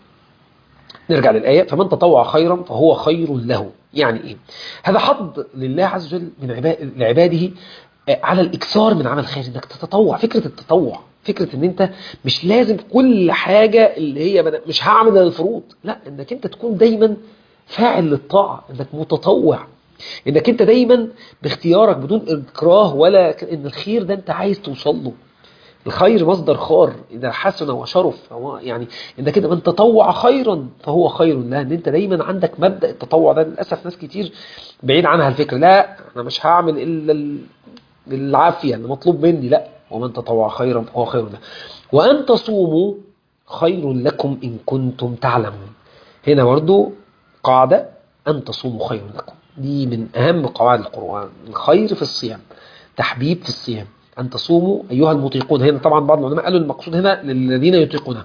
نرجع للآية فمن تطوع خيرا فهو خير له يعني إيه هذا حظ لله عز وجل من لعباده على الإكثار من عمل خير إنك تتطوع فكرة التطوع فكرة ان انت مش لازم كل حاجة اللي هي مش هعمل الفروض لا انك انت تكون دايما فاعل للطاعة انك متطوع انك انت دايما باختيارك بدون اكراه ولا ان الخير ده انت عايز توصل له الخير مصدر خار اذا حسن وشرف يعني انك انت من تطوع خيرا فهو خير له ان انت دايما عندك مبدا التطوع ده للاسف ناس كتير بعيد عنها الفكره لا انا مش هعمل الا العافيه اللي مطلوب مني لا ومن تطوع خيرا فهو خير له وان تصوموا خير لكم ان كنتم تعلمون هنا برضو قاعده ان تصوموا خير لكم دي من أهم قواعد القرآن الخير في الصيام تحبيب في الصيام أن تصوموا أيها المطيقون هنا طبعا بعض العلماء قالوا المقصود هنا للذين يطيقونها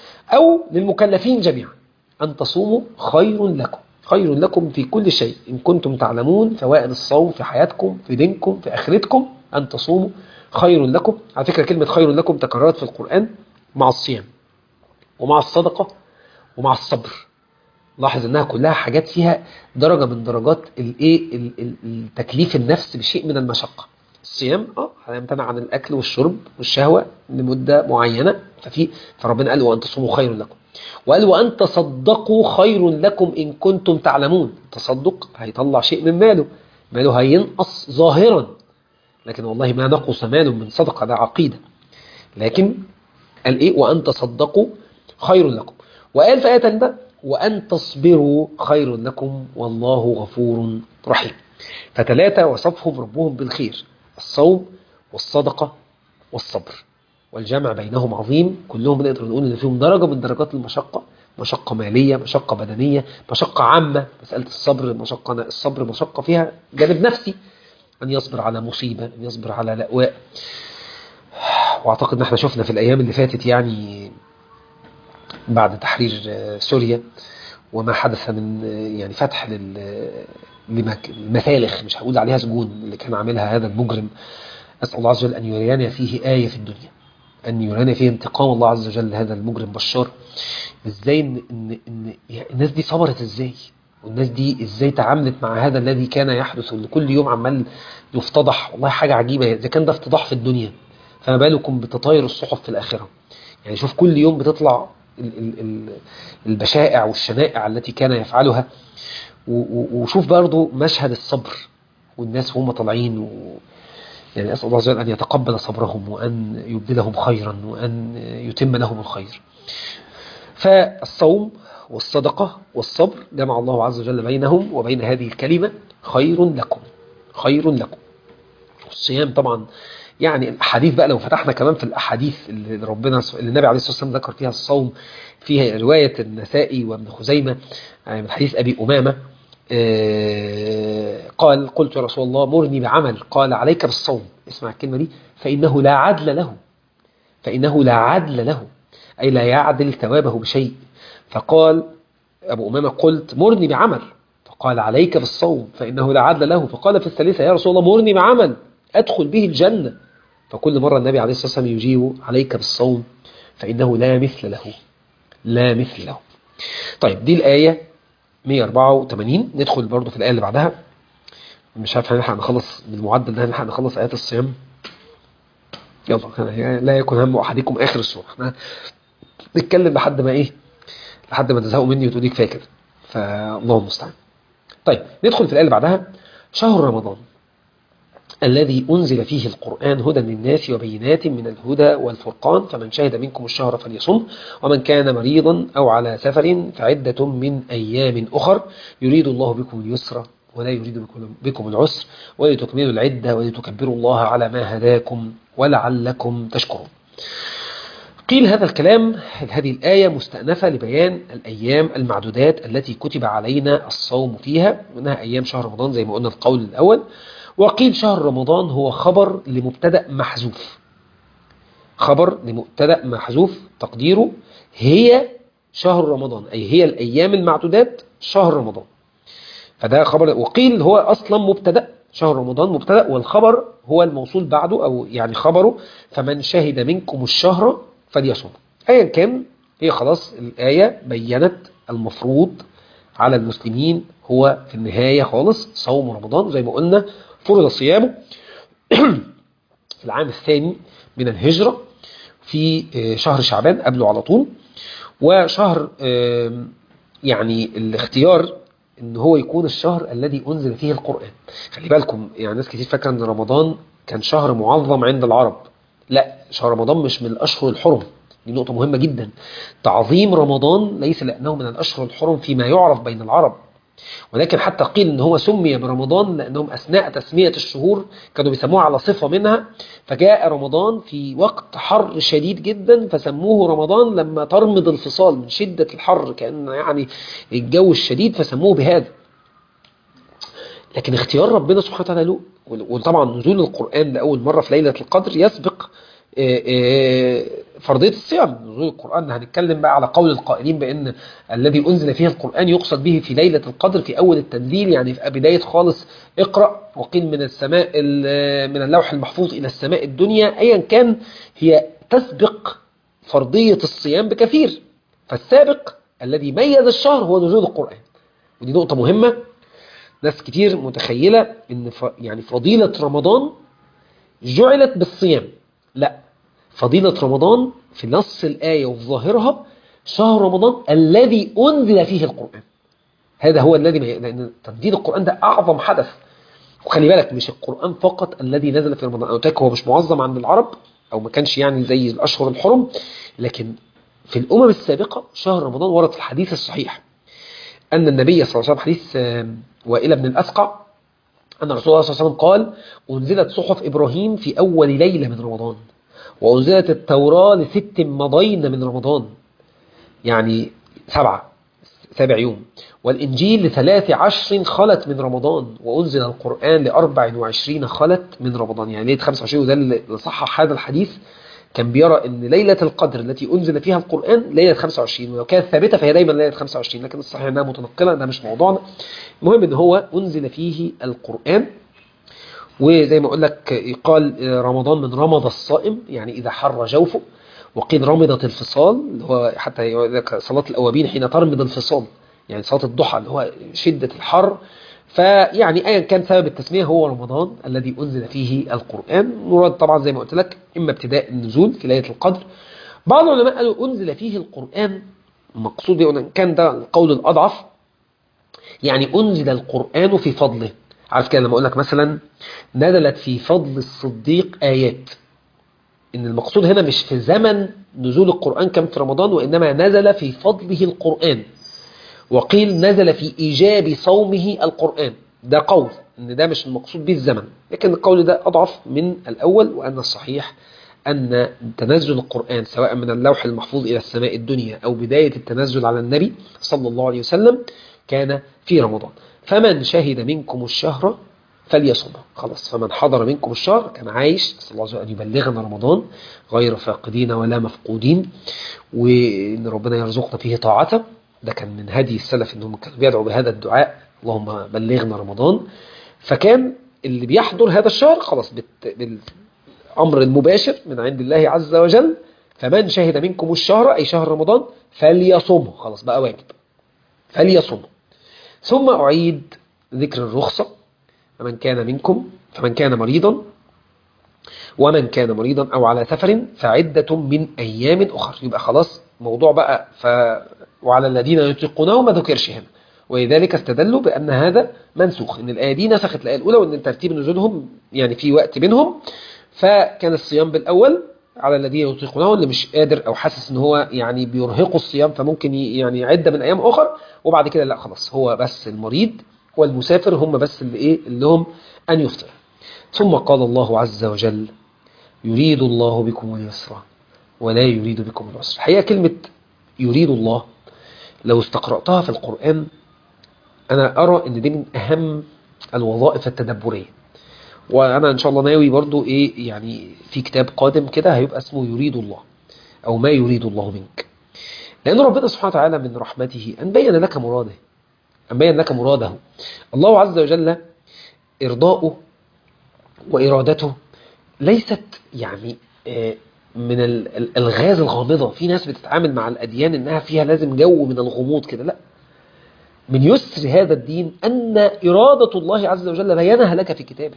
أو للمكلفين جميعا أن تصوموا خير لكم خير لكم في كل شيء إن كنتم تعلمون فوائد الصوم في حياتكم في دينكم في آخرتكم أن تصوموا خير لكم على فكرة كلمة خير لكم تكررت في القرآن مع الصيام ومع الصدقة ومع الصبر لاحظ انها كلها حاجات فيها درجة من درجات الايه التكليف النفس بشيء من المشقة الصيام اه هيمتنع عن الاكل والشرب والشهوة لمدة معينة ففي فربنا قال وان تصوموا خير لكم وقال وان تصدقوا خير لكم ان كنتم تعلمون التصدق هيطلع شيء من ماله ماله هينقص ظاهرا لكن والله ما نقص مال من صدقة ده عقيدة لكن قال ايه وان تصدقوا خير لكم وقال في آية تانية وأن تصبروا خير لكم والله غفور رحيم فتلاتة وصفهم ربهم بالخير الصوم والصدقة والصبر والجمع بينهم عظيم كلهم نقدر نقول ان فيهم درجة من درجات المشقة مشقة مالية مشقة بدنية مشقة عامة مسألة الصبر مشقة الصبر مشقة فيها جانب نفسي أن يصبر على مصيبة أن يصبر على لأواء واعتقد ان احنا شفنا في الأيام اللي فاتت يعني بعد تحرير سوريا وما حدث من يعني فتح للمثالخ مش هقول عليها سجون اللي كان عاملها هذا المجرم أسأل الله عز وجل أن يرينا فيه آية في الدنيا أن يرينا فيه انتقام الله عز وجل لهذا المجرم بشار إزاي إن, إن, إن يعني الناس دي صبرت إزاي والناس دي ازاي تعاملت مع هذا الذي كان يحدث اللي كل يوم عمال يفتضح والله حاجة عجيبة إذا كان ده افتضاح في الدنيا فما بالكم بتطاير الصحف في الآخرة يعني شوف كل يوم بتطلع ال- ال- ال- البشائع والشنائع التي كان يفعلها و- و- وشوف برضو مشهد الصبر والناس وهم طالعين و... يعني أسأل الله عز وجل أن يتقبل صبرهم وأن يبدلهم خيرا وأن يتم لهم الخير فالصوم والصدقة والصبر جمع الله عز وجل بينهم وبين هذه الكلمة خير لكم خير لكم الصيام طبعا يعني الأحاديث بقى لو فتحنا كمان في الأحاديث اللي ربنا اللي النبي عليه الصلاة والسلام ذكر فيها الصوم فيها رواية النسائي وابن خزيمة يعني من حديث أبي أمامة آه، قال قلت يا رسول الله مرني بعمل قال عليك بالصوم اسمع الكلمة دي فإنه لا عدل له فإنه لا عدل له أي لا يعدل ثوابه بشيء فقال أبو أمامة قلت مرني بعمل فقال عليك بالصوم فإنه لا عدل له فقال في الثالثة يا رسول الله مرني بعمل أدخل به الجنة فكل مرة النبي عليه الصلاة والسلام يجيب عليك بالصوم فإنه لا مثل له لا مثل له طيب دي الآية 184 ندخل برضو في الآية اللي بعدها مش عارف هنلحق نخلص بالمعدل ده هنلحق نخلص آيات الصيام يلا لا يكن هم أحدكم آخر السورة احنا نتكلم لحد ما إيه لحد ما تزهقوا مني وتقولي كفايه كده فالله المستعان طيب ندخل في الآية اللي بعدها شهر رمضان الذي أنزل فيه القرآن هدى للناس وبينات من الهدى والفرقان فمن شهد منكم الشهر فليصم ومن كان مريضا أو على سفر فعدة من أيام أخر يريد الله بكم اليسر ولا يريد بكم- بكم العسر ولتكملوا العدة ولتكبروا الله على ما هداكم ولعلكم تشكرون قيل هذا الكلام هذه الآية مستأنفة لبيان الأيام المعدودات التي كتب علينا الصوم فيها منها أيام شهر رمضان زي ما قلنا القول الأول وقيل شهر رمضان هو خبر لمبتدأ محذوف خبر لمبتدأ محذوف تقديره هي شهر رمضان أي هي الأيام المعدودات شهر رمضان فده خبر وقيل هو أصلا مبتدأ شهر رمضان مبتدأ والخبر هو الموصول بعده أو يعني خبره فمن شهد منكم الشهر فليصوم أيا كان هي خلاص الآية بينت المفروض على المسلمين هو في النهاية خالص صوم رمضان زي ما قلنا فرض صيامه في العام الثاني من الهجرة في آه، شهر شعبان قبله على طول وشهر آم، يعني الاختيار ان هو يكون الشهر الذي انزل فيه القرآن خلي بالكم يعني ناس كتير فاكره ان رمضان كان شهر معظم عند العرب لا شهر رمضان مش من الاشهر الحرم دي نقطة مهمة جدا تعظيم رمضان ليس لأنه من الأشهر الحرم فيما يعرف بين العرب ولكن حتى قيل ان هو سمي برمضان لانهم اثناء تسميه الشهور كانوا بيسموها على صفه منها فجاء رمضان في وقت حر شديد جدا فسموه رمضان لما ترمض الفصال من شده الحر كان يعني الجو الشديد فسموه بهذا لكن اختيار ربنا سبحانه وتعالى له وطبعا نزول القرآن لأول مرة في ليلة القدر يسبق آه، آه، فرضية الصيام نزول القرآن هنتكلم بقى على قول القائلين بأن الذي أنزل فيه القرآن يقصد به في ليلة القدر في أول التنزيل يعني في بداية خالص اقرأ وقيل من السماء ال- من اللوح المحفوظ إلى السماء الدنيا أيا كان هي تسبق فرضية الصيام بكثير فالسابق الذي ميز الشهر هو نزول القرآن ودي نقطة مهمة ناس كتير متخيلة ان ف... يعني فضيلة رمضان جعلت بالصيام لا فضيلة رمضان في نص الآية وفي ظاهرها شهر رمضان الذي أنزل فيه القرآن هذا هو الذي لأن تنزيل القرآن ده أعظم حدث وخلي بالك مش القرآن فقط الذي نزل في رمضان أنا قلت لك هو مش معظم عند العرب أو ما كانش يعني زي الأشهر الحرم لكن في الأمم السابقة شهر رمضان ورد في الحديث الصحيح أن النبي صلى الله عليه وسلم حديث آم، وائل بن الأسقع أن رسول الله صلى الله عليه وسلم قال أنزلت صحف إبراهيم في أول ليلة من رمضان وأنزلت التوراة لست مضين من رمضان يعني سبعة سابع يوم والإنجيل لثلاث عشر خلت من رمضان وأنزل القرآن لأربع وعشرين خلت من رمضان يعني ليلة 25 وده اللي صحح هذا الحديث كان بيرى ان ليلة القدر التي انزل فيها القرآن ليلة 25 ولو كانت ثابتة فهي دايما ليلة 25 لكن الصحيح انها متنقلة ده مش موضوعنا المهم ان هو انزل فيه القرآن وزي ما اقول لك يقال رمضان من رمض الصائم يعني اذا حر جوفه وقيل رمضت الفصال اللي هو حتى يقول لك صلاة الاوابين حين ترمض الفصال يعني صلاة الضحى اللي هو شدة الحر فيعني ايا كان سبب التسمية هو رمضان الذي انزل فيه القرآن مراد طبعا زي ما قلت لك اما ابتداء النزول في ليلة القدر بعض العلماء قالوا انزل فيه القرآن المقصود بيه كان ده القول الاضعف يعني انزل القرآن في فضله عارف كده لما اقول لك مثلا نزلت في فضل الصديق آيات ان المقصود هنا مش في زمن نزول القرآن كم في رمضان وإنما نزل في فضله القرآن وقيل نزل في إيجاب صومه القرآن ده قول ان ده مش المقصود به الزمن لكن القول ده أضعف من الأول وأن الصحيح أن تنزل القرآن سواء من اللوح المحفوظ إلى السماء الدنيا أو بداية التنزل على النبي صلى الله عليه وسلم كان في رمضان فمن شهد منكم الشهر فليصم خلاص فمن حضر منكم الشهر كان عايش نسال الله عز وجل أن يبلغنا رمضان غير فاقدين ولا مفقودين وإن ربنا يرزقنا فيه طاعته ده كان من هدي السلف إنهم كانوا بيدعوا بهذا الدعاء اللهم بلغنا رمضان فكان اللي بيحضر هذا الشهر خلاص بالأمر المباشر من عند الله عز وجل فمن شهد منكم الشهر أي شهر رمضان فليصمه خلاص بقى واجب فليصمه ثم أعيد ذكر الرخصة فمن كان منكم فمن كان مريضا ومن كان مريضا أو على سفر فعدة من أيام أخر يبقى خلاص موضوع بقى ف... وعلى الذين يطيقونه ما ذكرش هنا ولذلك استدلوا بأن هذا منسوخ إن الآية دي نسخت الآية الأولى وإن ترتيب نزولهم يعني في وقت بينهم فكان الصيام بالأول على الذين يطيقونه اللي مش قادر أو حاسس إن هو يعني بيرهقوا الصيام فممكن يعني عدة من أيام أخر وبعد كده لا خلاص هو بس المريض والمسافر هم بس اللي إيه اللي هم أن يفطر ثم قال الله عز وجل يريد الله بكم اليسر ولا يريد بكم العسر الحقيقة كلمة يريد الله لو استقرأتها في القرآن أنا أرى أن دي من أهم الوظائف التدبرية وأنا إن شاء الله ناوي برضو إيه يعني في كتاب قادم كده هيبقى اسمه يريد الله أو ما يريد الله منك لأن ربنا سبحانه وتعالى من رحمته أن بين لك مراده أن بين لك مراده الله عز وجل إرضاؤه وإرادته ليست يعني من الغاز الغامضة في ناس بتتعامل مع الأديان إنها فيها لازم جو من الغموض كده لا من يسر هذا الدين أن إرادة الله عز وجل بينها لك في كتابه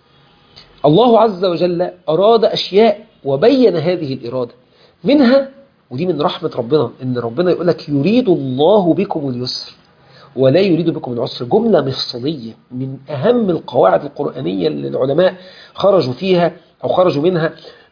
الله عز وجل أراد أشياء وبين هذه الإرادة منها ودي من رحمة ربنا إن ربنا يقول لك يريد الله بكم اليسر ولا يريد بكم العسر جملة مفصلية من أهم القواعد القرآنية اللي العلماء خرجوا فيها أو خرجوا منها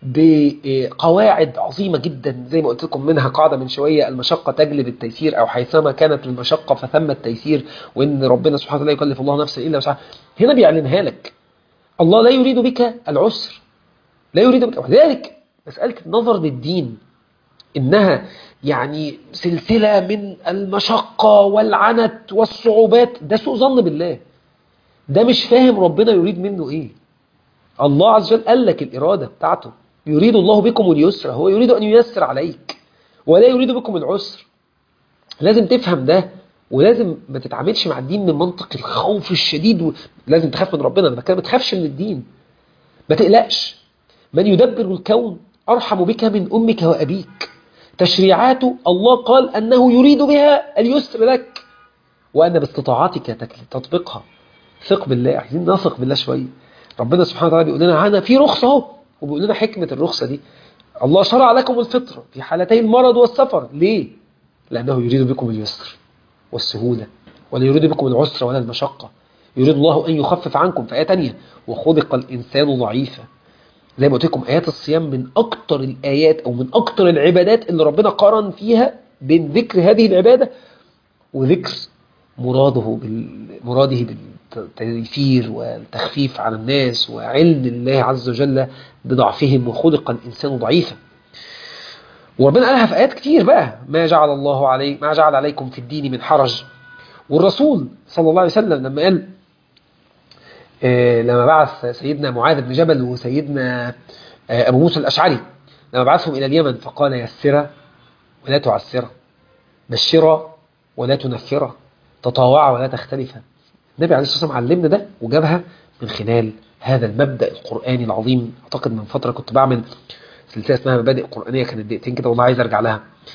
بقواعد عظيمة جدا زي ما قلت لكم منها قاعدة من شوية المشقة تجلب التيسير أو حيثما كانت المشقة فثم التيسير وإن ربنا سبحانه وتعالى يكلف الله نفسا إلا وسعها هنا بيعلنها لك الله لا يريد بك العسر لا يريد بك ولذلك مسألة النظر للدين إنها يعني سلسلة من المشقة والعنت والصعوبات ده سوء ظن بالله ده مش فاهم ربنا يريد منه إيه الله عز وجل قال لك الإرادة بتاعته يريد الله بكم اليسر هو يريد أن ييسر عليك ولا يريد بكم العسر لازم تفهم ده ولازم ما تتعاملش مع الدين من منطق الخوف الشديد و... لازم تخاف من ربنا انا بتكلم ما تخافش من الدين ما تقلقش من يدبر الكون أرحم بك من أمك وأبيك تشريعاته الله قال أنه يريد بها اليسر لك وأن باستطاعتك تطبقها ثق بالله عايزين نثق بالله شوية ربنا سبحانه وتعالى بيقول لنا عنها في رخصة اهو وبيقول لنا حكمة الرخصة دي الله شرع لكم الفطرة في حالتي المرض والسفر ليه؟ لأنه يريد بكم اليسر والسهولة ولا يريد بكم العسر ولا المشقة يريد الله أن يخفف عنكم في آية تانية وخلق الإنسان ضعيفا زي ما قلت لكم آيات الصيام من أكتر الآيات أو من أكتر العبادات اللي ربنا قارن فيها بين ذكر هذه العبادة وذكر مراده مراده بالتيسير والتخفيف على الناس وعلم الله عز وجل بضعفهم وخلق الإنسان ضعيفا وربنا قالها في آيات كتير بقى ما جعل الله علي ما جعل عليكم في الدين من حرج والرسول صلى الله عليه وسلم لما قال لما بعث سيدنا معاذ بن جبل وسيدنا أبو موسى الأشعري لما بعثهم إلى اليمن فقال يسر ولا تعسر بشر ولا تنفر تطاوع ولا تختلف النبي عليه الصلاة والسلام علمنا ده وجابها من خلال هذا المبدأ القرآني العظيم أعتقد من فترة كنت بعمل سلسلة اسمها مبادئ قرآنية كانت دقيقتين كده والله عايز أرجع لها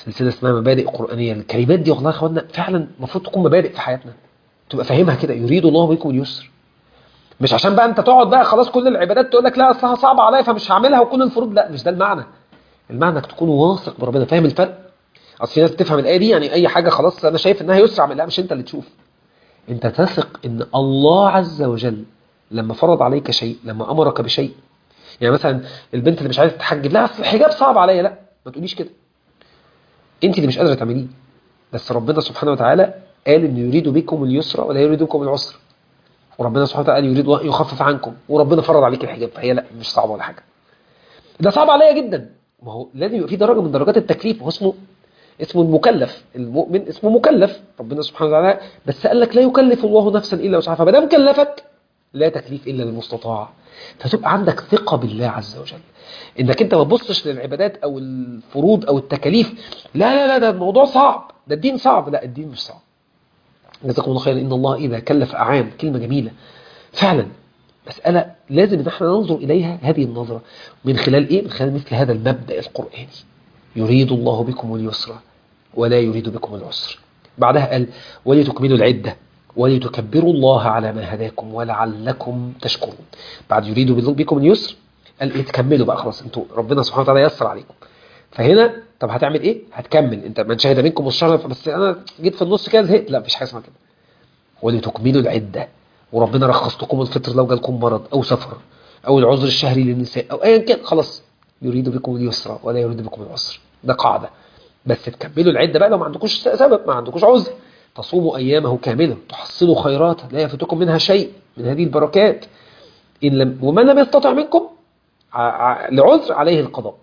سلسله اسمها مبادئ قرانيه الكلمات دي والله يا اخوانا فعلا المفروض تكون مبادئ في حياتنا تبقى فاهمها كده يريد الله بكم اليسر مش عشان بقى انت تقعد بقى خلاص كل العبادات تقول لك لا اصلها صعبه عليا فمش هعملها وكل الفروض لا مش ده المعنى المعنى انك تكون واثق بربنا فاهم الفرق اصل في ناس تفهم الايه دي يعني اي حاجه خلاص انا شايف انها يسر اعمل لا مش انت اللي تشوف انت تثق ان الله عز وجل لما فرض عليك شيء لما امرك بشيء يعني مثلا البنت اللي مش عايزه تتحجب لا أصل الحجاب صعب عليا لا ما تقوليش كده انت اللي مش قادره تعمليه بس ربنا سبحانه وتعالى قال انه يريد بكم اليسر ولا يريد بكم العسر وربنا سبحانه وتعالى يريد أن يخفف عنكم وربنا فرض عليك الحجاب فهي لا مش صعبه ولا حاجه ده صعب عليا جدا ما هو لازم يبقى في درجه من درجات التكليف وهو اسمه اسمه المكلف المؤمن اسمه مكلف ربنا سبحانه وتعالى بس قال لك لا يكلف الله نفسا الا وسعها فما دام كلفك لا تكليف الا للمستطاع فتبقى عندك ثقه بالله عز وجل انك انت ما تبصش للعبادات او الفروض او التكاليف لا لا لا ده الموضوع صعب ده الدين صعب لا الدين مش صعب جزاكم الله خيرا ان الله اذا كلف اعان كلمه جميله فعلا مساله لازم ان احنا ننظر اليها هذه النظره من خلال ايه من خلال مثل هذا المبدا القراني يريد الله بكم اليسر ولا يريد بكم العسر بعدها قال ولتكملوا العده ولتكبروا الله على ما هداكم ولعلكم تشكرون بعد يريد بكم اليسر قال ايه تكملوا بقى خلاص انتوا ربنا سبحانه وتعالى يسر عليكم فهنا طب هتعمل ايه هتكمل انت من شهد منكم الشهر بس انا جيت في النص كده زهقت لا مفيش حاجه اسمها كده ولتكملوا العده وربنا رخص لكم الفطر لو جالكم مرض او سفر او العذر الشهري للنساء او ايا كان خلاص يريد بكم اليسر ولا يريد بكم العسر ده قاعده بس تكملوا العده بقى لو ما عندكوش سبب ما عندكوش عذر تصوموا ايامه كامله تحصلوا خيرات لا يفوتكم منها شيء من هذه البركات ان لم ومن لم يستطع منكم لعذر عليه القضاء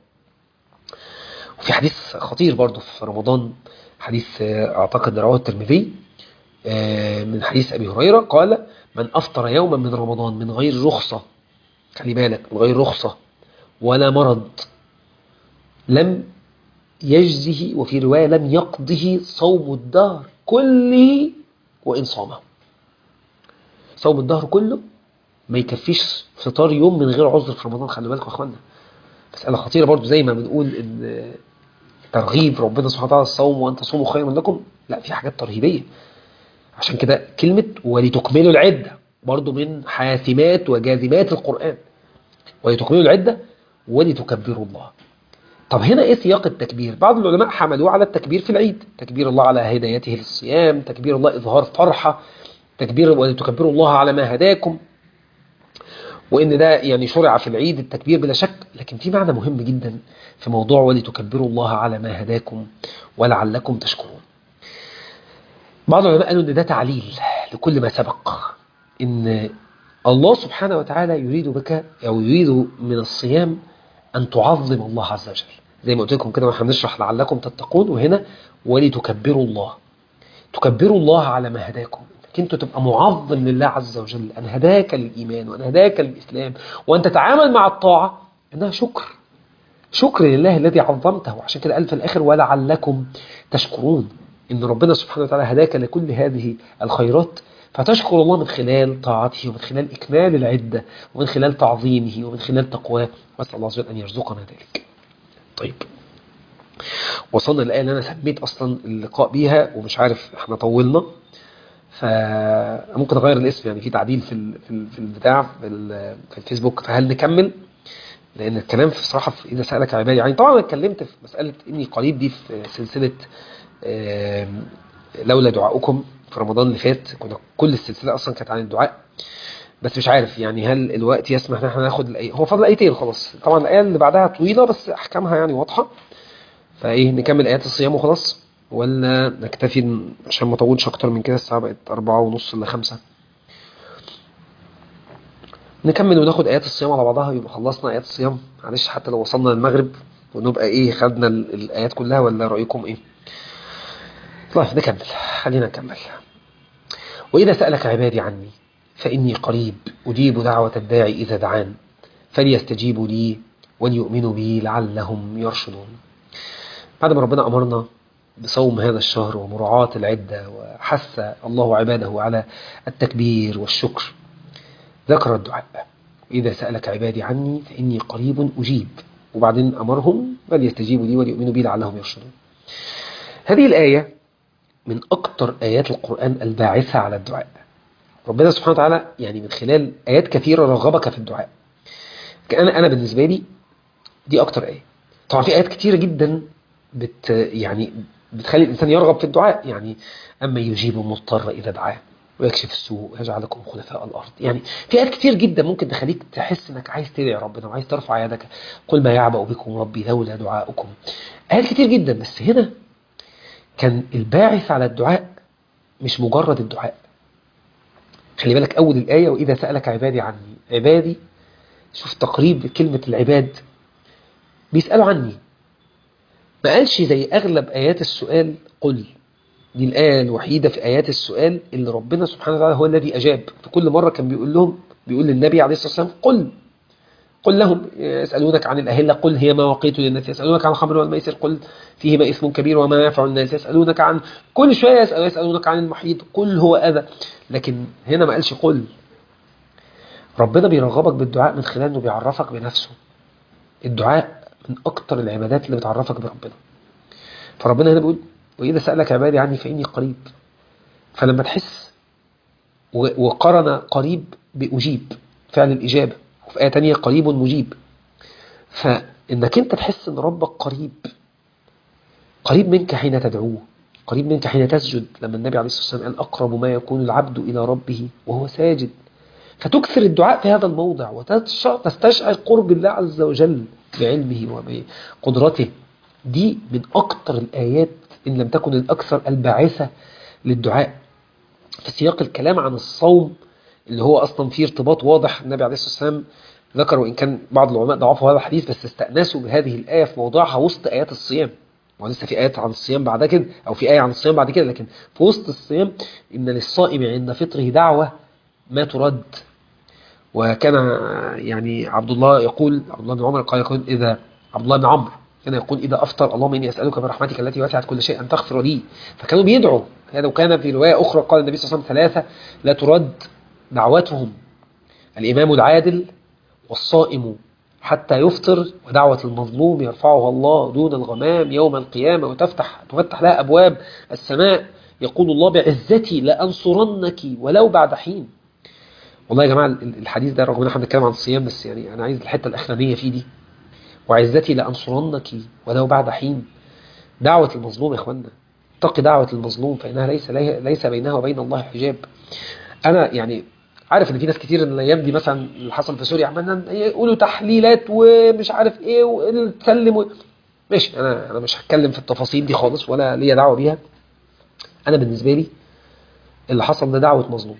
وفي حديث خطير برضه في رمضان حديث اعتقد رواه الترمذي من حديث ابي هريره قال من افطر يوما من رمضان من غير رخصه خلي بالك من غير رخصه ولا مرض لم يجزه وفي روايه لم يقضه صوم الدهر كله وان صامه صوم الدهر كله ما يكفيش فطار يوم من غير عذر في رمضان خلي بالكم يا اخوانا مسألة خطيرة برضو زي ما بنقول ان ترغيب ربنا سبحانه وتعالى الصوم وان تصوموا خيرا لكم لا في حاجات ترهيبية عشان كده كلمة ولتكملوا العدة برضو من حاسمات وجازمات القرآن ولتكملوا العدة ولتكبروا الله طب هنا ايه سياق التكبير بعض العلماء حملوه على التكبير في العيد تكبير الله على هدايته للصيام تكبير الله إظهار فرحة تكبير ولتكبروا الله على ما هداكم وان ده يعني شرع في العيد التكبير بلا شك لكن في معنى مهم جدا في موضوع ولتكبروا الله على ما هداكم ولعلكم تشكرون بعض العلماء قالوا ان ده تعليل لكل ما سبق ان الله سبحانه وتعالى يريد بك او يريد من الصيام ان تعظم الله عز وجل زي ما قلت لكم كده واحنا بنشرح لعلكم تتقون وهنا ولتكبروا الله تكبروا الله على ما هداكم انك انت تبقى معظم لله عز وجل ان هداك للايمان وان هداك للاسلام وان تتعامل مع الطاعه انها شكر شكر لله الذي عظمته عشان كده قال في الاخر ولعلكم تشكرون ان ربنا سبحانه وتعالى هداك لكل هذه الخيرات فتشكر الله من خلال طاعته ومن خلال إكمال العدة ومن خلال تعظيمه ومن خلال تقواه وأسأل الله عز وجل أن يرزقنا ذلك طيب وصلنا الآية اللي أنا سميت أصلا اللقاء بيها ومش عارف احنا طولنا فممكن أغير الاسم يعني في تعديل في في البتاع في الفيسبوك فهل نكمل لأن الكلام في صراحة في إذا سألك عبادي يعني طبعا أنا اتكلمت في مسألة إني قريب دي في سلسلة لولا دعاؤكم في رمضان اللي فات كنا كل السلسلة أصلا كانت عن الدعاء بس مش عارف يعني هل الوقت يسمح ان احنا ناخد الآية هو فاضل آيتين خلاص طبعا الآية اللي بعدها طويلة بس أحكامها يعني واضحة فإيه نكمل آيات الصيام وخلاص ولا نكتفي عشان ما اطولش أكتر من كده الساعة بقت أربعة ونص إلا خمسة نكمل وناخد آيات الصيام على بعضها يبقى خلصنا آيات الصيام معلش حتى لو وصلنا للمغرب ونبقى إيه خدنا الآيات كلها ولا رأيكم إيه طيب نكمل خلينا نكمل وإذا سألك عبادي عني فإني قريب أجيب دعوة الداعي إذا دعان فليستجيبوا لي وليؤمنوا بي لعلهم يرشدون بعد ما ربنا أمرنا بصوم هذا الشهر ومراعاة العدة وحث الله عباده على التكبير والشكر ذكر الدعاء إذا سألك عبادي عني فإني قريب أجيب وبعدين أمرهم بل يستجيبوا لي وليؤمنوا بي لعلهم يرشدون هذه الآية من أكتر آيات القرآن الباعثة على الدعاء ربنا سبحانه وتعالى يعني من خلال آيات كثيرة رغبك في الدعاء أنا أنا بالنسبة لي دي أكتر آية طبعا في آيات كثيرة جدا بت يعني بتخلي الإنسان يرغب في الدعاء يعني أما يجيب المضطر إذا دعاه ويكشف السوء ويجعلكم خلفاء الأرض يعني في آيات كتير جدا ممكن تخليك تحس إنك عايز تدعي ربنا وعايز ترفع يدك قل ما يعبأ بكم ربي لولا دعاؤكم آيات كتير جدا بس هنا كان الباعث على الدعاء مش مجرد الدعاء خلي بالك أول الآية وإذا سألك عبادي عني عبادي شوف تقريب كلمة العباد بيسألوا عني ما قالش زي أغلب آيات السؤال قل دي الآية الوحيدة في آيات السؤال اللي ربنا سبحانه وتعالى هو الذي أجاب في كل مرة كان بيقول لهم بيقول للنبي عليه الصلاة والسلام قل قل لهم يسألونك عن الأهلة قل هي مواقيت للناس يسألونك عن الخمر والميسر قل فيهما اسم كبير وما ينفع الناس يسألونك عن كل شوية يسأل يسألونك عن المحيط قل هو أذى لكن هنا ما قالش قل ربنا بيرغبك بالدعاء من خلال انه بيعرفك بنفسه الدعاء من أكتر العبادات اللي بتعرفك بربنا فربنا هنا بيقول وإذا سألك عبادي عني فإني قريب فلما تحس وقرن قريب بأجيب فعل الإجابة وفي آية تانية قريب مجيب فإنك أنت تحس أن ربك قريب قريب منك حين تدعوه قريب منك حين تسجد لما النبي عليه الصلاة والسلام قال أقرب ما يكون العبد إلى ربه وهو ساجد فتكثر الدعاء في هذا الموضع وتستشعر قرب الله عز وجل بعلمه وبقدرته دي من أكثر الآيات إن لم تكن الأكثر الباعثة للدعاء في سياق الكلام عن الصوم اللي هو أصلا فيه ارتباط واضح النبي عليه الصلاة والسلام ذكر وإن كان بعض العلماء ضعفوا هذا الحديث بس استأنسوا بهذه الآية في موضوعها وسط آيات الصيام ولسه في آيات عن الصيام بعد كده أو في آية عن الصيام بعد كده لكن في وسط الصيام إن للصائم عند فطره دعوة ما ترد وكان يعني عبد الله يقول عبد الله بن عمر قال يقول إذا عبد الله بن عمرو كان يقول إذا أفطر اللهم إني أسألك برحمتك التي وسعت كل شيء أن تغفر لي فكانوا بيدعوا هذا وكان في رواية أخرى قال النبي صلى الله عليه وسلم ثلاثة لا ترد دعوتهم الإمام العادل والصائم حتى يفطر ودعوة المظلوم يرفعها الله دون الغمام يوم القيامة وتفتح تفتح لها أبواب السماء يقول الله بعزتي لأنصرنك ولو بعد حين والله يا جماعة الحديث ده رغم ان احنا بنتكلم عن الصيام بس يعني أنا عايز الحتة الأخرانية فيه دي وعزتي لأنصرنك ولو بعد حين دعوة المظلوم يا اخوانا اتقي دعوة المظلوم فإنها ليس ليس بينها وبين الله حجاب أنا يعني عارف ان في ناس كتير ان الايام دي مثلا اللي حصل في سوريا عمالنا يقولوا تحليلات ومش عارف ايه وتسلم و... ماشي انا انا مش هتكلم في التفاصيل دي خالص ولا ليا دعوه بيها انا بالنسبه لي اللي حصل ده دعوه مظلوم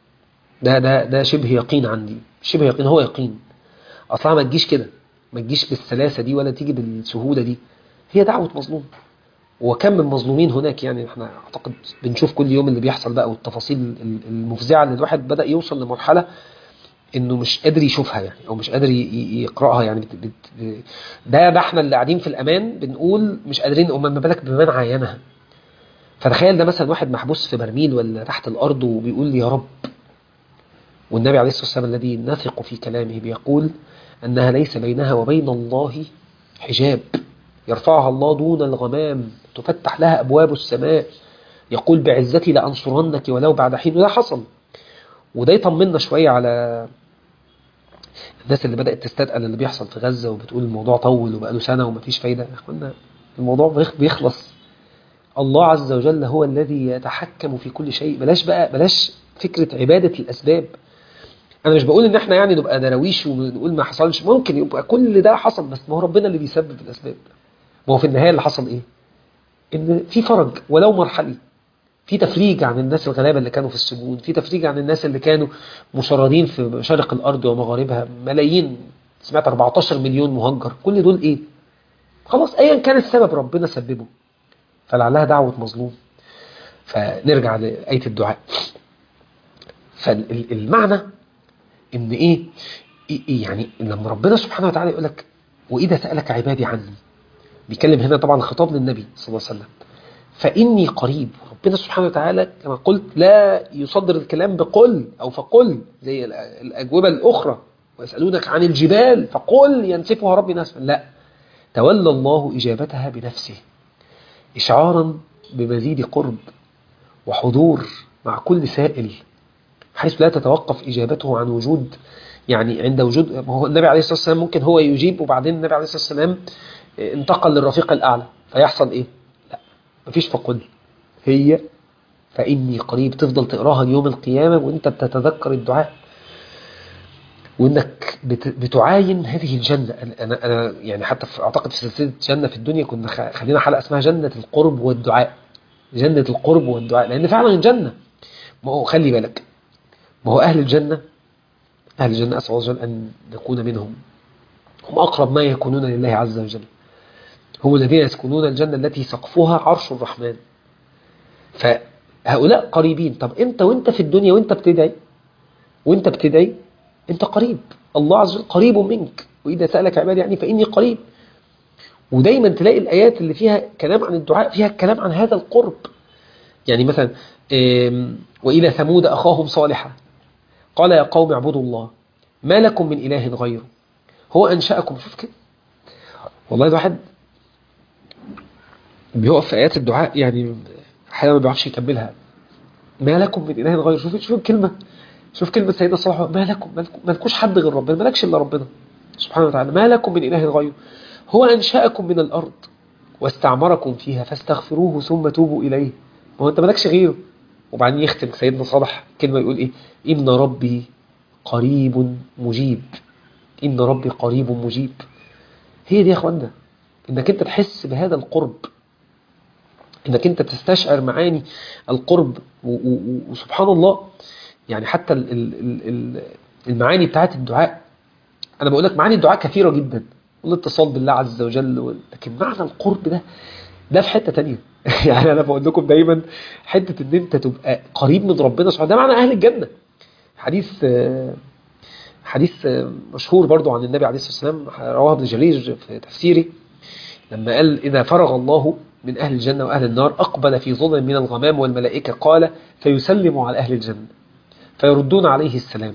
ده ده ده شبه يقين عندي شبه يقين هو يقين اصلا ما تجيش كده ما تجيش بالسلاسه دي ولا تيجي بالسهوله دي هي دعوه مظلوم وكم من مظلومين هناك يعني احنا اعتقد بنشوف كل يوم اللي بيحصل بقى والتفاصيل المفزعه اللي الواحد بدا يوصل لمرحله انه مش قادر يشوفها يعني او مش قادر يقراها يعني بت بت ده ده احنا اللي قاعدين في الامان بنقول مش قادرين وما بالك بمن عينها فتخيل ده مثلا واحد محبوس في برميل ولا تحت الارض وبيقول يا رب والنبي عليه الصلاه والسلام الذي نثق في كلامه بيقول انها ليس بينها وبين الله حجاب يرفعها الله دون الغمام تفتح لها أبواب السماء يقول بعزتي لأنصرنك ولو بعد حين وده حصل وده يطمنا شوية على الناس اللي بدأت تستثقل اللي بيحصل في غزة وبتقول الموضوع طول وبقاله سنة ومفيش فايدة يا اخوانا الموضوع بيخلص الله عز وجل هو الذي يتحكم في كل شيء بلاش بقى بلاش فكرة عبادة الأسباب انا مش بقول ان احنا يعني نبقى دراويش ونقول ما حصلش ممكن يبقى كل ده حصل بس ما هو ربنا اللي بيسبب الاسباب ما هو في النهاية اللي حصل ايه ان في فرج ولو مرحلي في تفريج عن الناس الغلابة اللي كانوا في السجون في تفريج عن الناس اللي كانوا مشردين في مشارق الارض ومغاربها ملايين سمعت 14 مليون مهجر كل دول ايه خلاص ايا كان السبب ربنا سببه فلعلها دعوة مظلوم فنرجع لآية الدعاء فالمعنى ان ايه يعني لما ربنا سبحانه وتعالى يقول لك واذا سالك عبادي عني بيتكلم هنا طبعا خطاب للنبي صلى الله عليه وسلم فاني قريب ربنا سبحانه وتعالى كما قلت لا يصدر الكلام بقل او فقل زي الاجوبه الاخرى ويسالونك عن الجبال فقل ينسفها ربي نسفا لا تولى الله اجابتها بنفسه إشعارا بمزيد قرب وحضور مع كل سائل حيث لا تتوقف إجابته عن وجود يعني عند وجود ما هو النبي عليه الصلاة والسلام ممكن هو يجيب وبعدين النبي عليه الصلاة والسلام انتقل للرفيق الأعلى فيحصل إيه لا مفيش فقل هي فإني قريب تفضل تقراها يوم القيامة وانت بتتذكر الدعاء وانك بتعاين هذه الجنة أنا, أنا يعني حتى في أعتقد في سلسلة جنة في الدنيا كنا خلينا حلقة اسمها جنة القرب والدعاء جنة القرب والدعاء لأن فعلا الجنة ما هو خلي بالك ما هو أهل الجنة أهل الجنة أسأل الله وجل أن نكون منهم هم أقرب ما يكونون لله عز وجل هم الذين يسكنون الجنة التي سقفها عرش الرحمن فهؤلاء قريبين طب أنت وأنت في الدنيا وأنت بتدعي وأنت بتدعي أنت قريب الله عز وجل قريب منك وإذا سألك عبادي يعني فإني قريب ودايما تلاقي الآيات اللي فيها كلام عن الدعاء فيها الكلام عن هذا القرب يعني مثلا وإلى ثمود أخاهم صالحا قال يا قوم اعبدوا الله ما لكم من إله غيره هو أنشأكم شوف كده والله الواحد بيقف في آيات الدعاء يعني أحيانا ما بيعرفش يكملها ما لكم من إله غيره شوف شوف الكلمة شوف كلمة سيدنا صالح ما لكم ما لكوش حد غير ربنا ما لكش إلا ربنا سبحانه وتعالى ما لكم من إله غيره هو أنشأكم من الأرض واستعمركم فيها فاستغفروه ثم توبوا إليه ما هو أنت مالكش غيره وبعدين يختم سيدنا صالح كلمة يقول إيه إن ربي قريب مجيب إن ربي قريب مجيب هي دي يا أخوانا إنك أنت تحس بهذا القرب إنك أنت تستشعر معاني القرب وسبحان الله يعني حتى المعاني بتاعت الدعاء أنا بقول لك معاني الدعاء كثيرة جدا والاتصال بالله عز وجل لكن معنى القرب ده ده في حتة تانية يعني أنا بقول لكم دايما حتة إن أنت تبقى قريب من ربنا سبحانه ده معنى أهل الجنة حديث حديث مشهور برضو عن النبي عليه الصلاة والسلام رواه ابن جرير في تفسيره لما قال إذا فرغ الله من أهل الجنة وأهل النار أقبل في ظلم من الغمام والملائكة قال فيسلم على أهل الجنة فيردون عليه السلام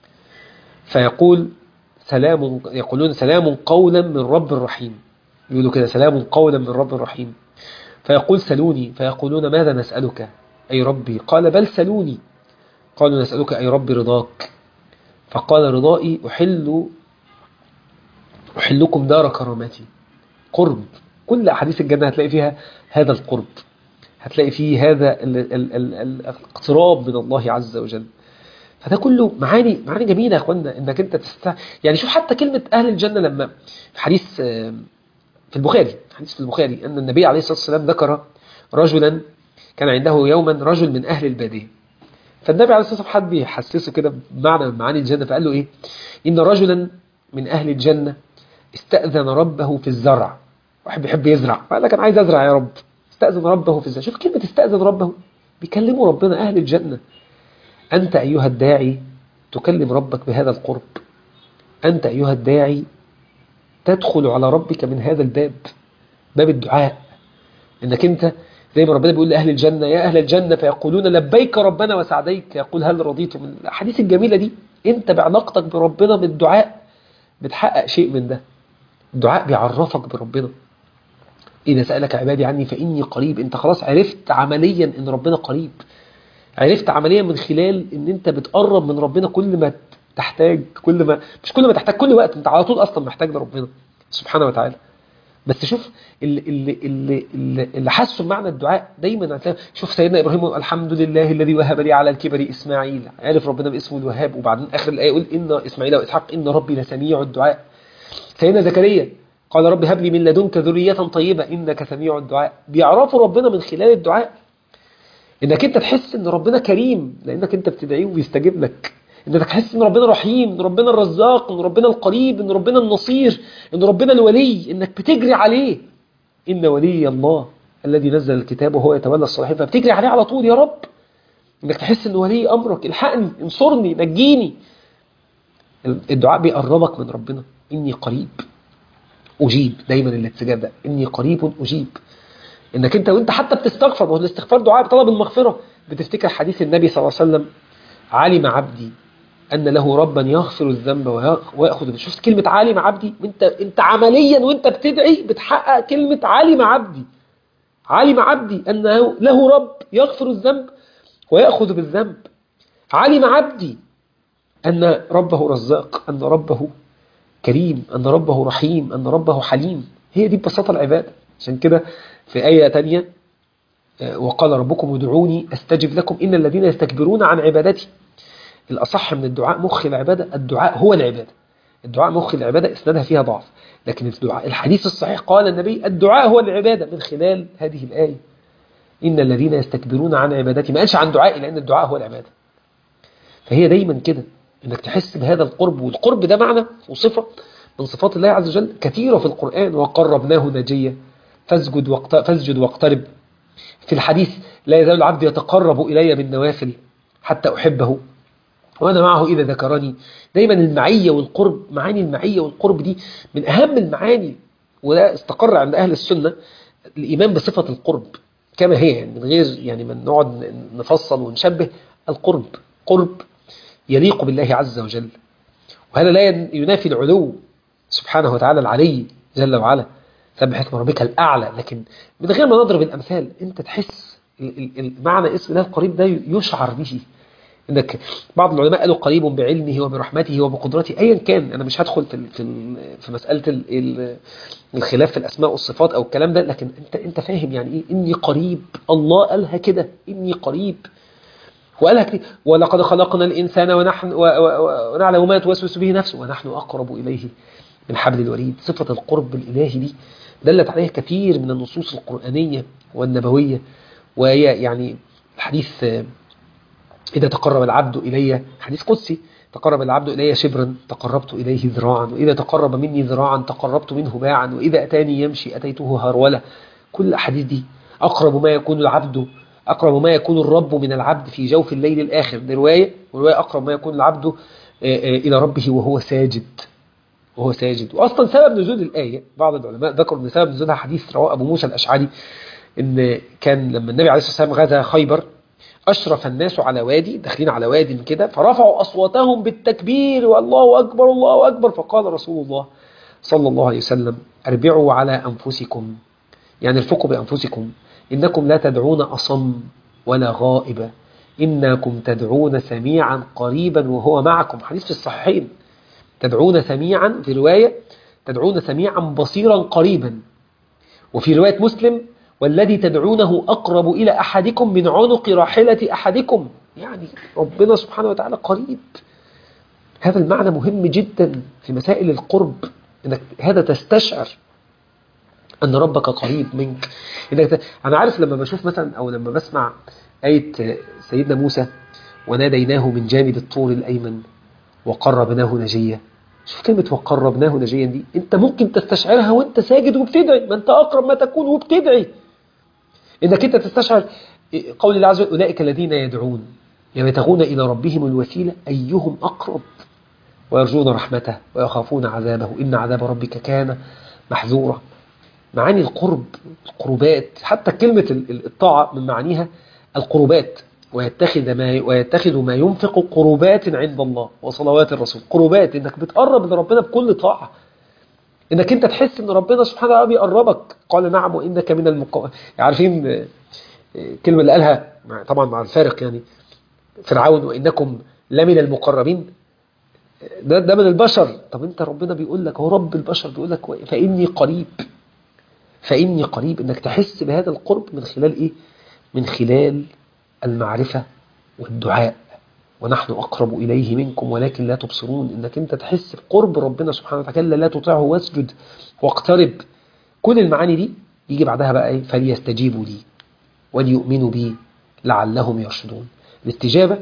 فيقول سلام يقولون سلام قولا من رب رحيم يقولوا كده سلام قولا من رب رحيم فيقول سلوني فيقولون ماذا نسألك أي ربي قال بل سلوني قالوا نسألك أي ربي رضاك فقال رضائي أحل أحلكم دار كرامتي قرب كل أحاديث الجنة هتلاقي فيها هذا القرب هتلاقي فيه هذا الاقتراب من الله عز وجل فده كله معاني معاني جميلة يا اخوانا انك انت تست يعني شوف حتى كلمة اهل الجنة لما في حديث في البخاري حديث في البخاري ان النبي عليه الصلاة والسلام ذكر رجلا كان عنده يوما رجل من اهل البادية فالنبي عليه الصلاة والسلام حد بيحسسه كده بمعنى من معاني الجنة فقال له ايه ان رجلا من اهل الجنة استأذن ربه في الزرع واحد بيحب يزرع فقال لك انا عايز ازرع يا رب استأذن ربه في الزرع شوف كلمة استأذن ربه بيكلموا ربنا اهل الجنة أنت أيها الداعي تكلم ربك بهذا القرب أنت أيها الداعي تدخل على ربك من هذا الباب باب الدعاء إنك أنت زي ما ربنا بيقول لأهل الجنة يا أهل الجنة فيقولون لبيك ربنا وسعديك يقول هل رضيت من الأحاديث الجميلة دي أنت بعلاقتك بربنا بالدعاء بتحقق شيء من ده الدعاء بيعرفك بربنا إذا سألك عبادي عني فإني قريب أنت خلاص عرفت عمليا أن ربنا قريب عرفت عمليا من خلال ان انت بتقرب من ربنا كل ما تحتاج كل ما مش كل ما تحتاج كل وقت انت على طول اصلا محتاج لربنا سبحانه وتعالى بس شوف اللي اللي اللي اللي, اللي حسوا بمعنى الدعاء دايما هتلاقي شوف سيدنا ابراهيم الحمد لله الذي وهب لي على الكبر اسماعيل عارف ربنا باسمه الوهاب وبعدين اخر الايه يقول ان اسماعيل واسحاق ان ربي لسميع الدعاء سيدنا زكريا قال رب هب لي من لدنك ذريه طيبه انك سميع الدعاء بيعرفوا ربنا من خلال الدعاء انك انت تحس ان ربنا كريم لانك انت بتدعيه وبيستجيب لك انك تحس ان ربنا رحيم ان ربنا الرزاق ان ربنا القريب ان ربنا النصير ان ربنا الولي انك بتجري عليه ان ولي الله الذي نزل الكتاب وهو يتولى الصالحين فبتجري عليه على طول يا رب انك تحس ان ولي امرك الحقني انصرني نجيني الدعاء بيقربك من ربنا اني قريب اجيب دايما الاستجابه ده اني قريب اجيب انك انت وانت حتى بتستغفر وهو الاستغفار دعاء بطلب المغفرة بتفتكر حديث النبي صلى الله عليه وسلم علم عبدي ان له ربا يغفر الذنب وياخذ شفت كلمة علم عبدي انت انت عمليا وانت بتدعي بتحقق كلمة علم عبدي علم عبدي أنه له رب يغفر الذنب ويأخذ بالذنب علم عبدي أن ربه رزاق أن ربه كريم أن ربه رحيم أن ربه حليم هي دي ببساطة العبادة عشان كده في آية تانية وقال ربكم ادعوني أستجب لكم إن الذين يستكبرون عن عبادتي الأصح من الدعاء مخ العبادة الدعاء هو العبادة الدعاء مخ العبادة اسنادها فيها ضعف لكن الدعاء الحديث الصحيح قال النبي الدعاء هو العبادة من خلال هذه الآية إن الذين يستكبرون عن عبادتي ما قالش عن دعائي لأن الدعاء هو العبادة فهي دايما كده انك تحس بهذا القرب والقرب ده معنى وصفة من صفات الله عز وجل كثيرة في القرآن وقربناه نجية فاسجد, وقت فاسجد واقترب في الحديث لا يزال العبد يتقرب إلي بالنوافل حتى أحبه وأنا معه إذا ذكرني دايما المعية والقرب معاني المعية والقرب دي من أهم المعاني وده استقر عند أهل السنة الإيمان بصفة القرب كما هي يعني من غير يعني من نقعد نفصل ونشبه القرب قرب يليق بالله عز وجل وهذا لا ينافي العلو سبحانه وتعالى العلي جل وعلا سبح اسم ربك الأعلى لكن من غير ما نضرب الأمثال أنت تحس معنى اسم الله القريب ده يشعر به انك بعض العلماء قالوا قريب بعلمه وبرحمته وبقدرته ايا كان انا مش هدخل في في في مساله الخلاف في الاسماء والصفات او الكلام ده لكن انت انت فاهم يعني ايه اني قريب الله قالها كده اني قريب وقالها كده ولقد خلقنا الانسان ونحن ونعلم ما توسوس به نفسه ونحن اقرب اليه من حبل الوريد صفه القرب الالهي دي دلت عليها كثير من النصوص القرانيه والنبويه وهي يعني الحديث إذا تقرب العبد إلي حديث قدسي تقرب العبد إلي شبرا تقربت إليه ذراعا وإذا تقرب مني ذراعا تقربت منه باعا وإذا أتاني يمشي أتيته هرولة كل الأحاديث دي أقرب ما يكون العبد أقرب ما يكون الرب من العبد في جوف الليل الآخر دي رواية ورواية أقرب ما يكون العبد إلى ربه وهو ساجد وهو ساجد وأصلا سبب نزول الآية بعض العلماء ذكروا أن سبب نزولها حديث رواه أبو موسى الأشعري إن كان لما النبي عليه الصلاة والسلام غزا خيبر أشرف الناس على وادي داخلين على وادي كده فرفعوا أصواتهم بالتكبير والله أكبر الله أكبر فقال رسول الله صلى الله عليه وسلم اربعوا على أنفسكم يعني ارفقوا بأنفسكم إنكم لا تدعون أصم ولا غائبا إنكم تدعون سميعا قريبا وهو معكم حديث في الصحيحين تدعون سميعا في رواية تدعون سميعا بصيرا قريبا وفي رواية مسلم والذي تدعونه أقرب إلى أحدكم من عنق راحلة أحدكم يعني ربنا سبحانه وتعالى قريب هذا المعنى مهم جدا في مسائل القرب إنك هذا تستشعر أن ربك قريب منك إنك أنا عارف لما بشوف مثلا أو لما بسمع آية سيدنا موسى وناديناه من جانب الطور الأيمن وقربناه نجيا شوف كلمة وقربناه نجيا دي انت ممكن تستشعرها وانت ساجد وبتدعي ما انت اقرب ما تكون وبتدعي انك انت تستشعر قول الله عز وجل اولئك الذين يدعون يبتغون الى ربهم الوسيلة ايهم اقرب ويرجون رحمته ويخافون عذابه ان عذاب ربك كان محذورا معاني القرب القربات حتى كلمة الطاعة من معانيها القربات ويتخذ ما ويتخذ ما ينفق قربات عند الله وصلوات الرسول قربات انك بتقرب لربنا بكل طاعه انك انت تحس ان ربنا سبحانه وتعالى بيقربك قال نعم وانك من المقربين عارفين الكلمه اللي قالها طبعا مع الفارق يعني فرعون وانكم لمن المقربين ده, ده من البشر طب انت ربنا بيقول لك هو رب البشر بيقول لك فاني قريب فاني قريب انك تحس بهذا القرب من خلال ايه من خلال المعرفة والدعاء ونحن أقرب إليه منكم ولكن لا تبصرون إنك أنت تحس بقرب ربنا سبحانه وتعالى لا تطيعه واسجد واقترب كل المعاني دي يجي بعدها بقى إيه فليستجيبوا لي وليؤمنوا بي لعلهم يرشدون الاستجابة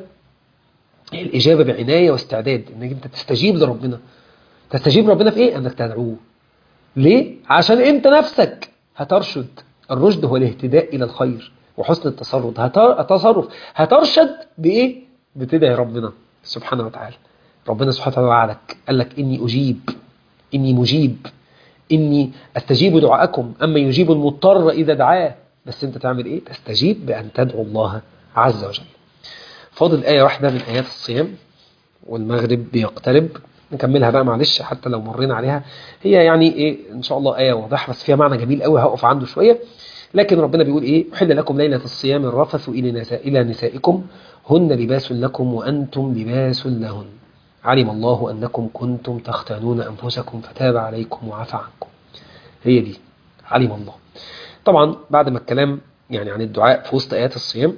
هي الإجابة بعناية واستعداد إنك أنت تستجيب لربنا تستجيب لربنا في إيه؟ أنك تدعوه ليه؟ عشان أنت نفسك هترشد الرشد هو الاهتداء إلى الخير وحسن التصرف التصرف هترشد بايه بتدعي ربنا سبحانه وتعالى ربنا سبحانه وتعالى وعدك قال لك اني اجيب اني مجيب اني استجيب دعاءكم اما يجيب المضطر اذا دعاه بس انت تعمل ايه تستجيب بان تدعو الله عز وجل فاضل ايه واحده من ايات الصيام والمغرب بيقترب نكملها بقى معلش حتى لو مرينا عليها هي يعني ايه ان شاء الله ايه واضحه بس فيها معنى جميل قوي هقف عنده شويه لكن ربنا بيقول إيه أحل لكم ليلة الصيام الرفث إلى نساء إلى نسائكم هن لباس لكم وأنتم لباس لهن علم الله أنكم كنتم تختانون أنفسكم فتاب عليكم وعفى عنكم هي دي علم الله طبعا بعد ما الكلام يعني عن الدعاء في وسط آيات الصيام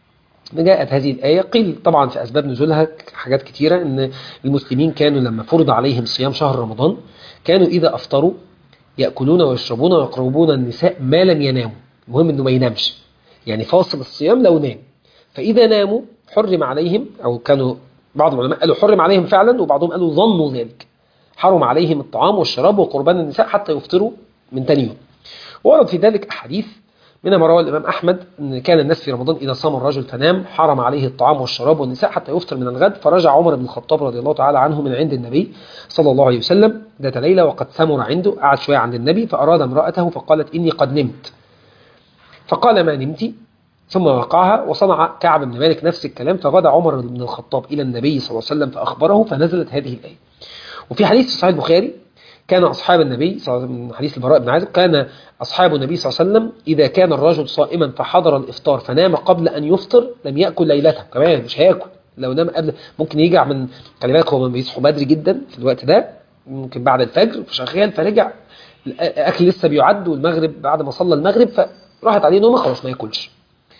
جاءت هذه الآية قيل طبعا في أسباب نزولها حاجات كتيرة أن المسلمين كانوا لما فرض عليهم صيام شهر رمضان كانوا إذا أفطروا يأكلون ويشربون ويقربون النساء ما لم يناموا المهم أنه ما ينامش يعني فاصل الصيام لو نام فإذا ناموا حرم عليهم أو كانوا بعض العلماء قالوا حرم عليهم فعلا وبعضهم قالوا ظنوا ذلك حرم عليهم الطعام والشراب وقربان النساء حتى يفطروا من تاني يوم ورد في ذلك أحاديث منها ما روى الإمام أحمد أن كان الناس في رمضان إذا صام الرجل فنام حرم عليه الطعام والشراب والنساء حتى يفطر من الغد فرجع عمر بن الخطاب رضي الله تعالى عنه من عند النبي صلى الله عليه وسلم ذات ليلة وقد ثمر عنده قعد شوية عند النبي فأراد امرأته فقالت إني قد نمت فقال ما نمت ثم وقعها وصنع كعب بن مالك نفس الكلام فغدا عمر بن الخطاب إلى النبي صلى الله عليه وسلم فأخبره فنزلت هذه الآية وفي حديث في صحيح البخاري كان أصحاب النبي صلى الله عليه وسلم من حديث البراء بن عازب كان أصحاب النبي صلى الله عليه وسلم إذا كان الرجل صائما فحضر الإفطار فنام قبل أن يفطر لم يأكل ليلته كمان مش هياكل لو نام قبل ممكن يرجع من خلي بالك هو بيصحوا بدري جدا في الوقت ده ممكن بعد الفجر فشغال فرجع الأكل لسه بيعد والمغرب بعد ما صلى المغرب فراحت عليه نومه خلاص ما ياكلش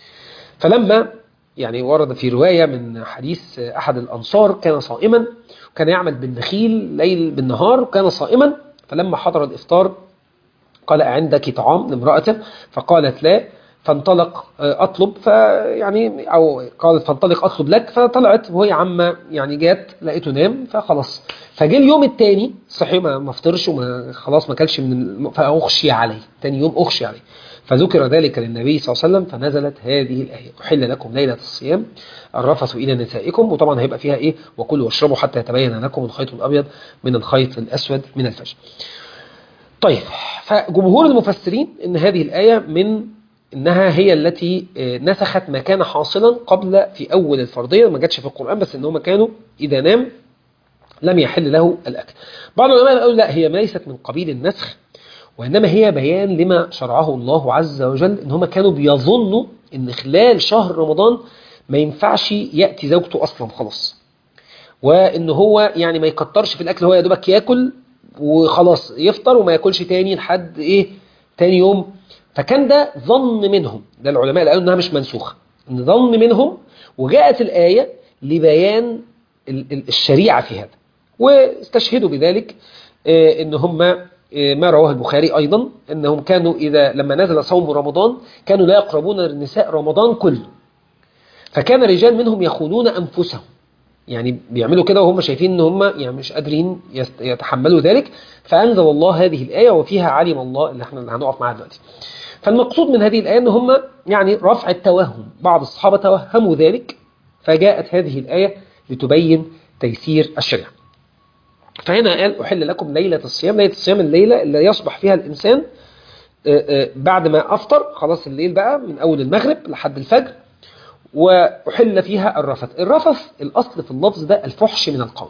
فلما يعني ورد في رواية من حديث أحد الأنصار كان صائما وكان يعمل بالنخيل ليل بالنهار وكان صائما فلما حضر الإفطار قال عندك طعام لامرأته فقالت لا فانطلق أطلب فيعني أو قالت فانطلق أطلب لك فطلعت وهي عما يعني جات لقيته نام فخلاص فجه اليوم الثاني صحي ما فطرش وما خلاص ما كلش من فأخشي عليه ثاني يوم أخشي عليه فذكر ذلك للنبي صلى الله عليه وسلم فنزلت هذه الآية أحل لكم ليلة الصيام الرفث إلى نسائكم وطبعا هيبقى فيها إيه وكلوا واشربوا حتى يتبين لكم الخيط الأبيض من الخيط الأسود من الفجر طيب فجمهور المفسرين إن هذه الآية من إنها هي التي نسخت ما كان حاصلا قبل في أول الفرضية ما جاتش في القرآن بس إن هم كانوا إذا نام لم يحل له الأكل بعض العلماء قالوا لا هي ليست من قبيل النسخ وإنما هي بيان لما شرعه الله عز وجل إن هم كانوا بيظنوا إن خلال شهر رمضان ما ينفعش يأتي زوجته أصلا خلاص وإن هو يعني ما يكترش في الأكل هو يا دوبك ياكل وخلاص يفطر وما ياكلش تاني لحد إيه تاني يوم فكان ده ظن منهم ده العلماء قالوا إنها مش منسوخة إن ظن منهم وجاءت الآية لبيان الشريعة في هذا واستشهدوا بذلك إن هم ما رواه البخاري أيضا أنهم كانوا إذا لما نزل صوم رمضان كانوا لا يقربون النساء رمضان كله فكان رجال منهم يخونون أنفسهم يعني بيعملوا كده وهم شايفين ان هم يعني مش قادرين يتحملوا ذلك فأنزل الله هذه الآية وفيها علم الله اللي احنا هنقف معاها دلوقتي فالمقصود من هذه الآية ان هم يعني رفع التوهم بعض الصحابة توهموا ذلك فجاءت هذه الآية لتبين تيسير الشريعة فهنا قال أحل لكم ليلة الصيام ليلة الصيام الليلة اللي يصبح فيها الإنسان بعد ما أفطر خلاص الليل بقى من أول المغرب لحد الفجر وأحل فيها الرفث الرفث الأصل في اللفظ ده الفحش من القول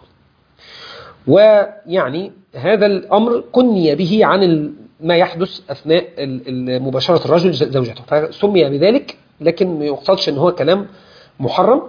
ويعني هذا الأمر كني به عن ما يحدث أثناء مباشرة الرجل زوجته فسمي بذلك لكن ما يقصدش أن هو كلام محرم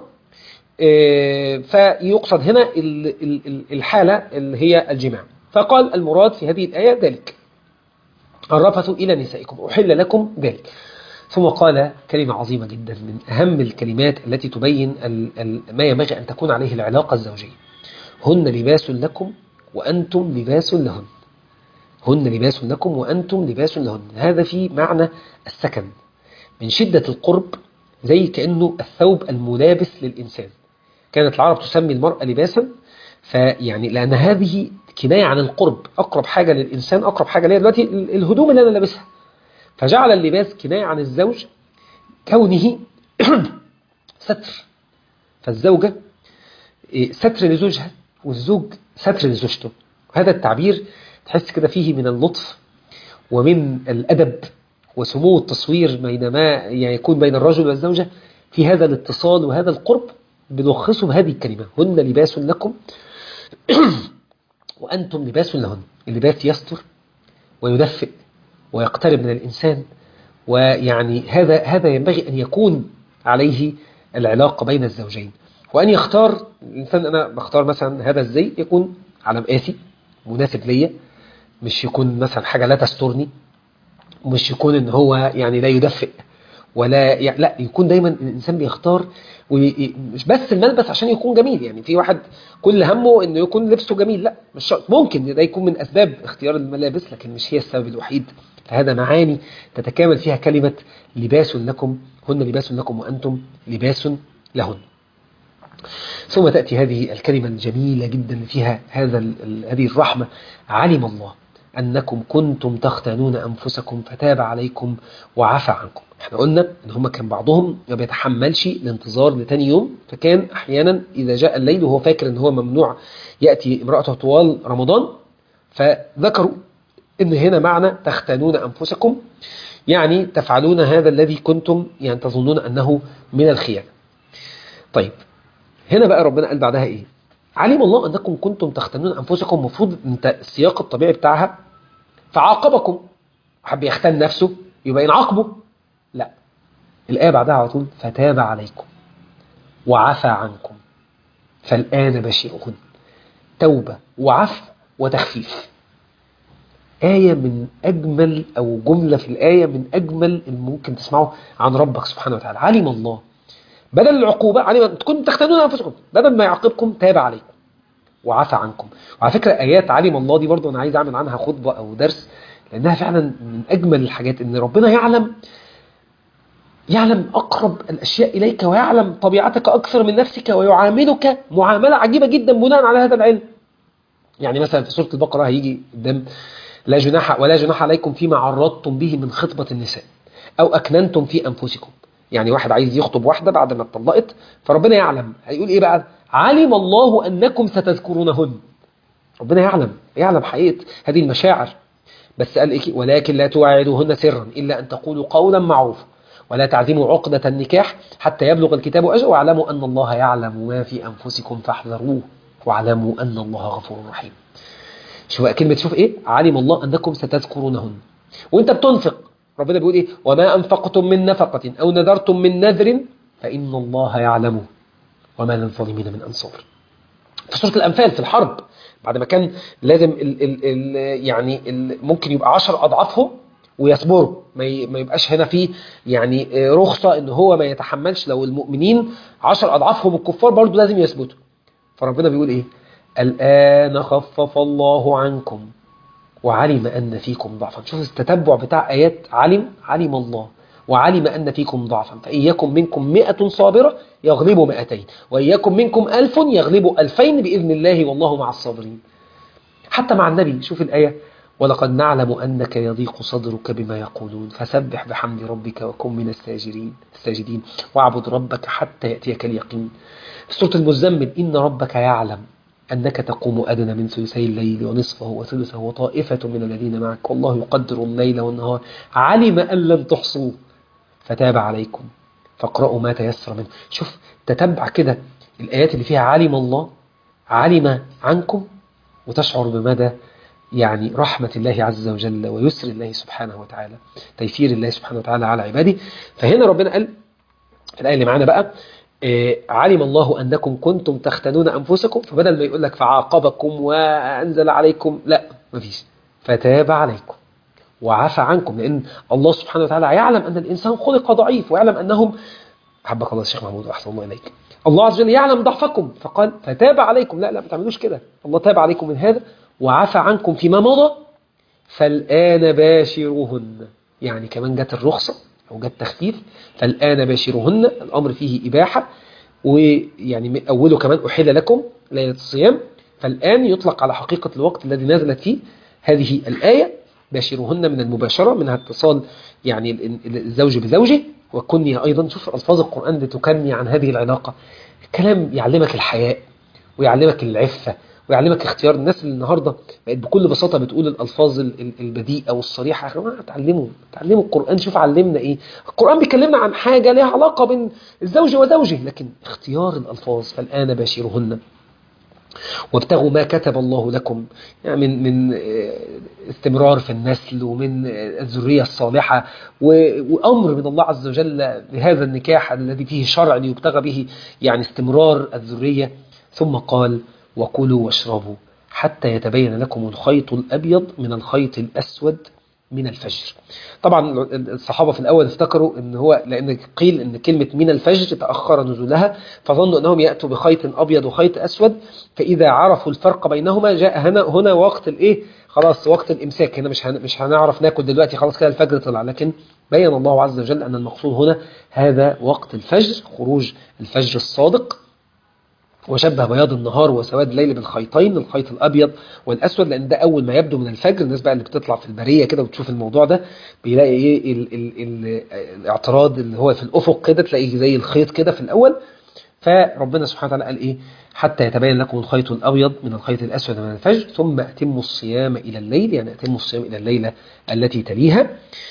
فيقصد هنا الحالة اللي هي الجماع فقال المراد في هذه الآية ذلك الرفث إلى نسائكم أحل لكم ذلك ثم قال كلمة عظيمة جدا من أهم الكلمات التي تبين ما ينبغي أن تكون عليه العلاقة الزوجية هن لباس لكم وأنتم لباس لهن هن لباس لكم وأنتم لباس لهن هذا في معنى السكن من شدة القرب زي كأنه الثوب الملابس للإنسان كانت العرب تسمي المرأة لباسا فيعني لأن هذه كناية عن القرب أقرب حاجة للإنسان أقرب حاجة ليها دلوقتي الهدوم اللي أنا لابسها فجعل اللباس كناية عن الزوج كونه ستر فالزوجة ستر لزوجها والزوج ستر لزوجته هذا التعبير تحس كده فيه من اللطف ومن الأدب وسمو التصوير بينما يعني يكون بين الرجل والزوجة في هذا الاتصال وهذا القرب بنلخصه بهذه الكلمة هن لباس لكم وأنتم لباس لهن اللباس يستر ويدفئ ويقترب من الإنسان ويعني هذا هذا ينبغي أن يكون عليه العلاقة بين الزوجين وأن يختار الإنسان أنا بختار مثلا هذا الزي يكون على مقاسي مناسب ليا مش يكون مثلا حاجة لا تسترني مش يكون ان هو يعني لا يدفئ ولا يعني لا يكون دايما الانسان بيختار ومش بس الملبس عشان يكون جميل يعني في واحد كل همه انه يكون لبسه جميل لا مش شرط ممكن ده يكون من اسباب اختيار الملابس لكن مش هي السبب الوحيد فهذا معاني تتكامل فيها كلمة لباس لكم هن لباس لكم وانتم لباس لهن ثم تأتي هذه الكلمة الجميلة جدا فيها هذا هذه الرحمة علم الله أنكم كنتم تختانون أنفسكم فتاب عليكم وعفى عنكم احنا قلنا ان هم كان بعضهم ما بيتحملش الانتظار لتاني يوم فكان احيانا اذا جاء الليل وهو فاكر ان هو ممنوع يأتي امرأته طوال رمضان فذكروا ان هنا معنى تختانون انفسكم يعني تفعلون هذا الذي كنتم يعني تظنون انه من الخيانة طيب هنا بقى ربنا قال بعدها ايه علم الله انكم كنتم تختنون انفسكم المفروض انت السياق الطبيعي بتاعها فعاقبكم حب يختن نفسه يبقى ينعاقبه لا الآية بعدها على طول فتاب عليكم وعفى عنكم فالآن بشرهن توبة وعفو وتخفيف آية من أجمل أو جملة في الآية من أجمل اللي ممكن تسمعه عن ربك سبحانه وتعالى علم الله بدل العقوبة علم كنتم تختنون أنفسكم بدل ما يعاقبكم تاب عليكم وعفى عنكم وعلى فكرة آيات علم الله دي برضو أنا عايز أعمل عنها خطبة أو درس لأنها فعلا من أجمل الحاجات إن ربنا يعلم يعلم أقرب الأشياء إليك ويعلم طبيعتك أكثر من نفسك ويعاملك معاملة عجيبة جدا بناء على هذا العلم يعني مثلا في سورة البقرة هيجي قدام لا جناح ولا جناح عليكم فيما عرضتم به من خطبة النساء أو أكننتم في أنفسكم يعني واحد عايز يخطب واحدة بعد ما اتطلقت فربنا يعلم هيقول إيه بقى علم الله أنكم ستذكرونهن ربنا يعلم يعلم حقيقة هذه المشاعر بس قال إيه ولكن لا تواعدوهن سرا إلا أن تقولوا قولا معروفا ولا تعزموا عقدة النكاح حتى يبلغ الكتاب أجل واعلموا أن الله يعلم ما في أنفسكم فاحذروه واعلموا أن الله غفور رحيم شوف كلمة شوف إيه علم الله أنكم ستذكرونهن وانت بتنفق ربنا بيقول إيه وما أنفقتم من نفقة أو نذرتم من نذر فإن الله يعلمه وما للظالمين من أنصار في سورة الأنفال في الحرب بعد ما كان لازم ال ال ال يعني ال ممكن يبقى عشر أضعافهم ويصبروا ما يبقاش هنا في يعني رخصة ان هو ما يتحملش لو المؤمنين عشر أضعافهم الكفار برضو لازم يثبتوا فربنا بيقول ايه الآن خفف الله عنكم وعلم أن فيكم ضعفا شوف التتبع بتاع آيات علم علم الله وعلم أن فيكم ضعفا فإن يكن منكم مئة صابرة يغلبوا مئتين وإن يكن منكم ألف يغلبوا ألفين بإذن الله والله مع الصابرين حتى مع النبي شوف الآية ولقد نعلم أنك يضيق صدرك بما يقولون فسبح بحمد ربك وكن من الساجدين الساجدين واعبد ربك حتى يأتيك اليقين في سورة المزمل إن ربك يعلم أنك تقوم أدنى من ثلثي الليل ونصفه وثلثه وطائفة من الذين معك والله يقدر الليل والنهار علم أن لن تحصوه فتاب عليكم فاقرأوا ما تيسر منه شوف تتبع كده الآيات اللي فيها علم الله علم عنكم وتشعر بمدى يعني رحمة الله عز وجل ويسر الله سبحانه وتعالى تيسير الله سبحانه وتعالى على عباده فهنا ربنا قال في الآية اللي معانا بقى علم الله أنكم كنتم تختنون أنفسكم فبدل ما يقول لك فعاقبكم وأنزل عليكم لا مفيش فتاب عليكم وعفى عنكم لأن الله سبحانه وتعالى يعلم أن الإنسان خلق ضعيف ويعلم أنهم حبك الله الشيخ محمود وأحسن الله إليك الله عز وجل يعلم ضعفكم فقال فتاب عليكم لا لا ما تعملوش كده الله تاب عليكم من هذا وعفى عنكم فيما مضى فالآن باشروهن يعني كمان جت الرخصة أو جت تخفيف فالآن باشروهن الأمر فيه إباحة ويعني أوله كمان أحل لكم ليلة الصيام فالآن يطلق على حقيقة الوقت الذي نزلت فيه هذه الآية باشروهن من المباشرة منها اتصال يعني الزوج بزوجه والكنية أيضا شوف ألفاظ القرآن بتكني عن هذه العلاقة كلام يعلمك الحياء ويعلمك العفة ويعلمك اختيار الناس اللي النهاردة بقت بكل بساطة بتقول الألفاظ البذيئة والصريحة يا جماعه اتعلموا اتعلموا القرآن شوف علمنا ايه القرآن بيكلمنا عن حاجة لها علاقة بين الزوج وزوجه لكن اختيار الألفاظ فالآن باشرهن وابتغوا ما كتب الله لكم يعني من من استمرار في النسل ومن الذرية الصالحة وأمر من الله عز وجل بهذا النكاح الذي فيه شرع ليبتغى به يعني استمرار الذرية ثم قال وكلوا واشربوا حتى يتبين لكم الخيط الأبيض من الخيط الأسود من الفجر طبعا الصحابة في الأول افتكروا ان هو لأن قيل ان كلمة من الفجر تأخر نزولها فظنوا أنهم يأتوا بخيط أبيض وخيط أسود فإذا عرفوا الفرق بينهما جاء هنا, هنا وقت الإيه خلاص وقت الإمساك هنا مش مش هنعرف ناكل دلوقتي خلاص كده الفجر طلع لكن بين الله عز وجل أن المقصود هنا هذا وقت الفجر خروج الفجر الصادق وشبه بياض النهار وسواد الليل بالخيطين الخيط الابيض والاسود لان ده اول ما يبدو من الفجر الناس بقى اللي بتطلع في البريه كده وتشوف الموضوع ده بيلاقي ايه ال ال ال الاعتراض اللي هو في الافق كده تلاقيه زي الخيط كده في الاول فربنا سبحانه وتعالى قال ايه حتى يتبين لكم الخيط الابيض من الخيط الاسود من الفجر ثم اتموا الصيام الى الليل يعني اتموا الصيام الى الليله التي تليها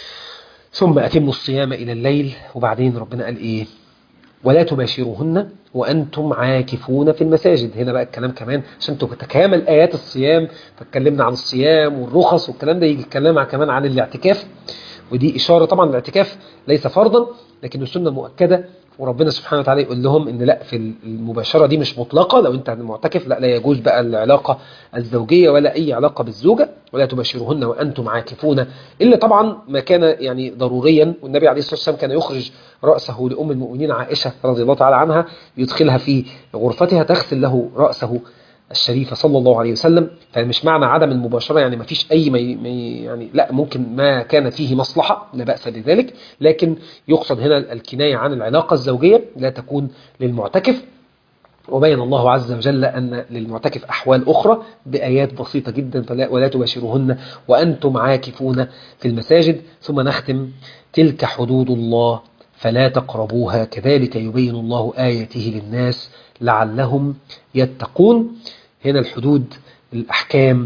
ثم اتموا الصيام الى الليل وبعدين ربنا قال ايه ولا تباشروهن وأنتم عاكفون في المساجد هنا بقى الكلام كمان عشان تتكامل آيات الصيام فاتكلمنا عن الصيام والرخص والكلام ده يجي الكلام كمان عن الاعتكاف ودي إشارة طبعا الاعتكاف ليس فرضا لكن السنة مؤكدة وربنا سبحانه وتعالى يقول لهم ان لا في المباشرة دي مش مطلقة لو انت معتكف لا لا يجوز بقى العلاقة الزوجية ولا اي علاقة بالزوجة ولا تباشرهن وانتم عاكفون الا طبعا ما كان يعني ضروريا والنبي عليه الصلاة والسلام كان يخرج رأسه لأم المؤمنين عائشة رضي الله تعالى عنها يدخلها في غرفتها تغسل له رأسه الشريفة صلى الله عليه وسلم فمش معنى عدم المباشرة يعني ما فيش أي مي يعني لا ممكن ما كان فيه مصلحة لا بأس بذلك لكن يقصد هنا الكناية عن العلاقة الزوجية لا تكون للمعتكف وبين الله عز وجل أن للمعتكف أحوال أخرى بآيات بسيطة جدا فلا ولا تباشرهن وأنتم عاكفون في المساجد ثم نختم تلك حدود الله فلا تقربوها كذلك يبين الله آياته للناس لعلهم يتقون هنا الحدود الأحكام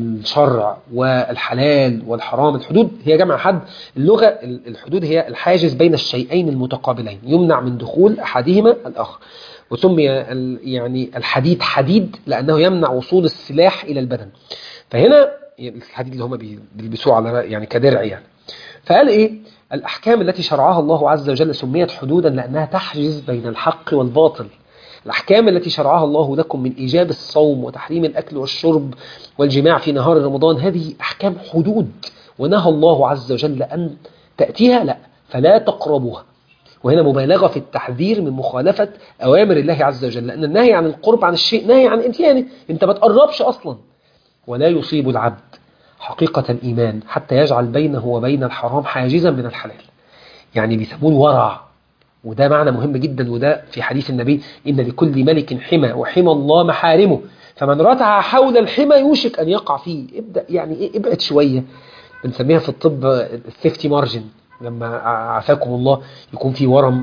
والشرع والحلال والحرام الحدود هي جمع حد اللغة الحدود هي الحاجز بين الشيئين المتقابلين يمنع من دخول أحدهما الآخر وسمي يعني الحديد حديد لأنه يمنع وصول السلاح إلى البدن فهنا الحديد اللي هم بيلبسوه على يعني كدرع يعني فقال إيه الأحكام التي شرعها الله عز وجل سميت حدودا لأنها تحجز بين الحق والباطل الأحكام التي شرعها الله لكم من إيجاب الصوم وتحريم الأكل والشرب والجماع في نهار رمضان هذه أحكام حدود ونهى الله عز وجل أن تأتيها لا فلا تقربوها وهنا مبالغة في التحذير من مخالفة أوامر الله عز وجل لأن النهي عن القرب عن الشيء نهي عن إتيانه أنت ما تقربش أصلا ولا يصيب العبد حقيقة الإيمان حتى يجعل بينه وبين الحرام حاجزا من الحلال يعني بيسموه الورع وده معنى مهم جدا وده في حديث النبي إن لكل ملك حمى وحمى الله محارمه فمن رتع حول الحمى يوشك أن يقع فيه ابدأ يعني إيه ابعد شوية بنسميها في الطب السيفتي مارجن لما عافاكم الله يكون في ورم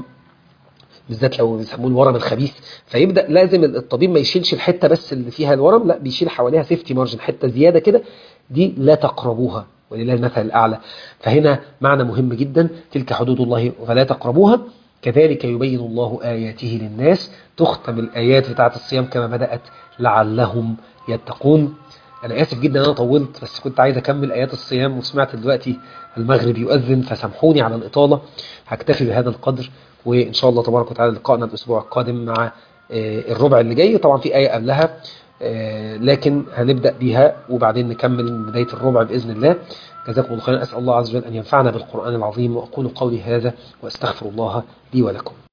بالذات لو بيسموه الورم الخبيث فيبدا لازم الطبيب ما يشيلش الحته بس اللي فيها الورم لا بيشيل حواليها سيفتي مارجن حته زياده كده دي لا تقربوها ولله المثل الاعلى فهنا معنى مهم جدا تلك حدود الله فلا تقربوها كذلك يبين الله آياته للناس تختم الآيات بتاعة الصيام كما بدأت لعلهم يتقون أنا آسف جدا أنا طولت بس كنت عايز أكمل آيات الصيام وسمعت دلوقتي المغرب يؤذن فسامحوني على الإطالة هكتفي بهذا القدر وإن شاء الله تبارك وتعالى لقائنا الأسبوع القادم مع الربع اللي جاي طبعا في آية قبلها لكن هنبدأ بيها وبعدين نكمل من بداية الربع بإذن الله جزاكم الله خيرا أسأل الله عز وجل أن ينفعنا بالقرآن العظيم وأقول قولي هذا وأستغفر الله لي ولكم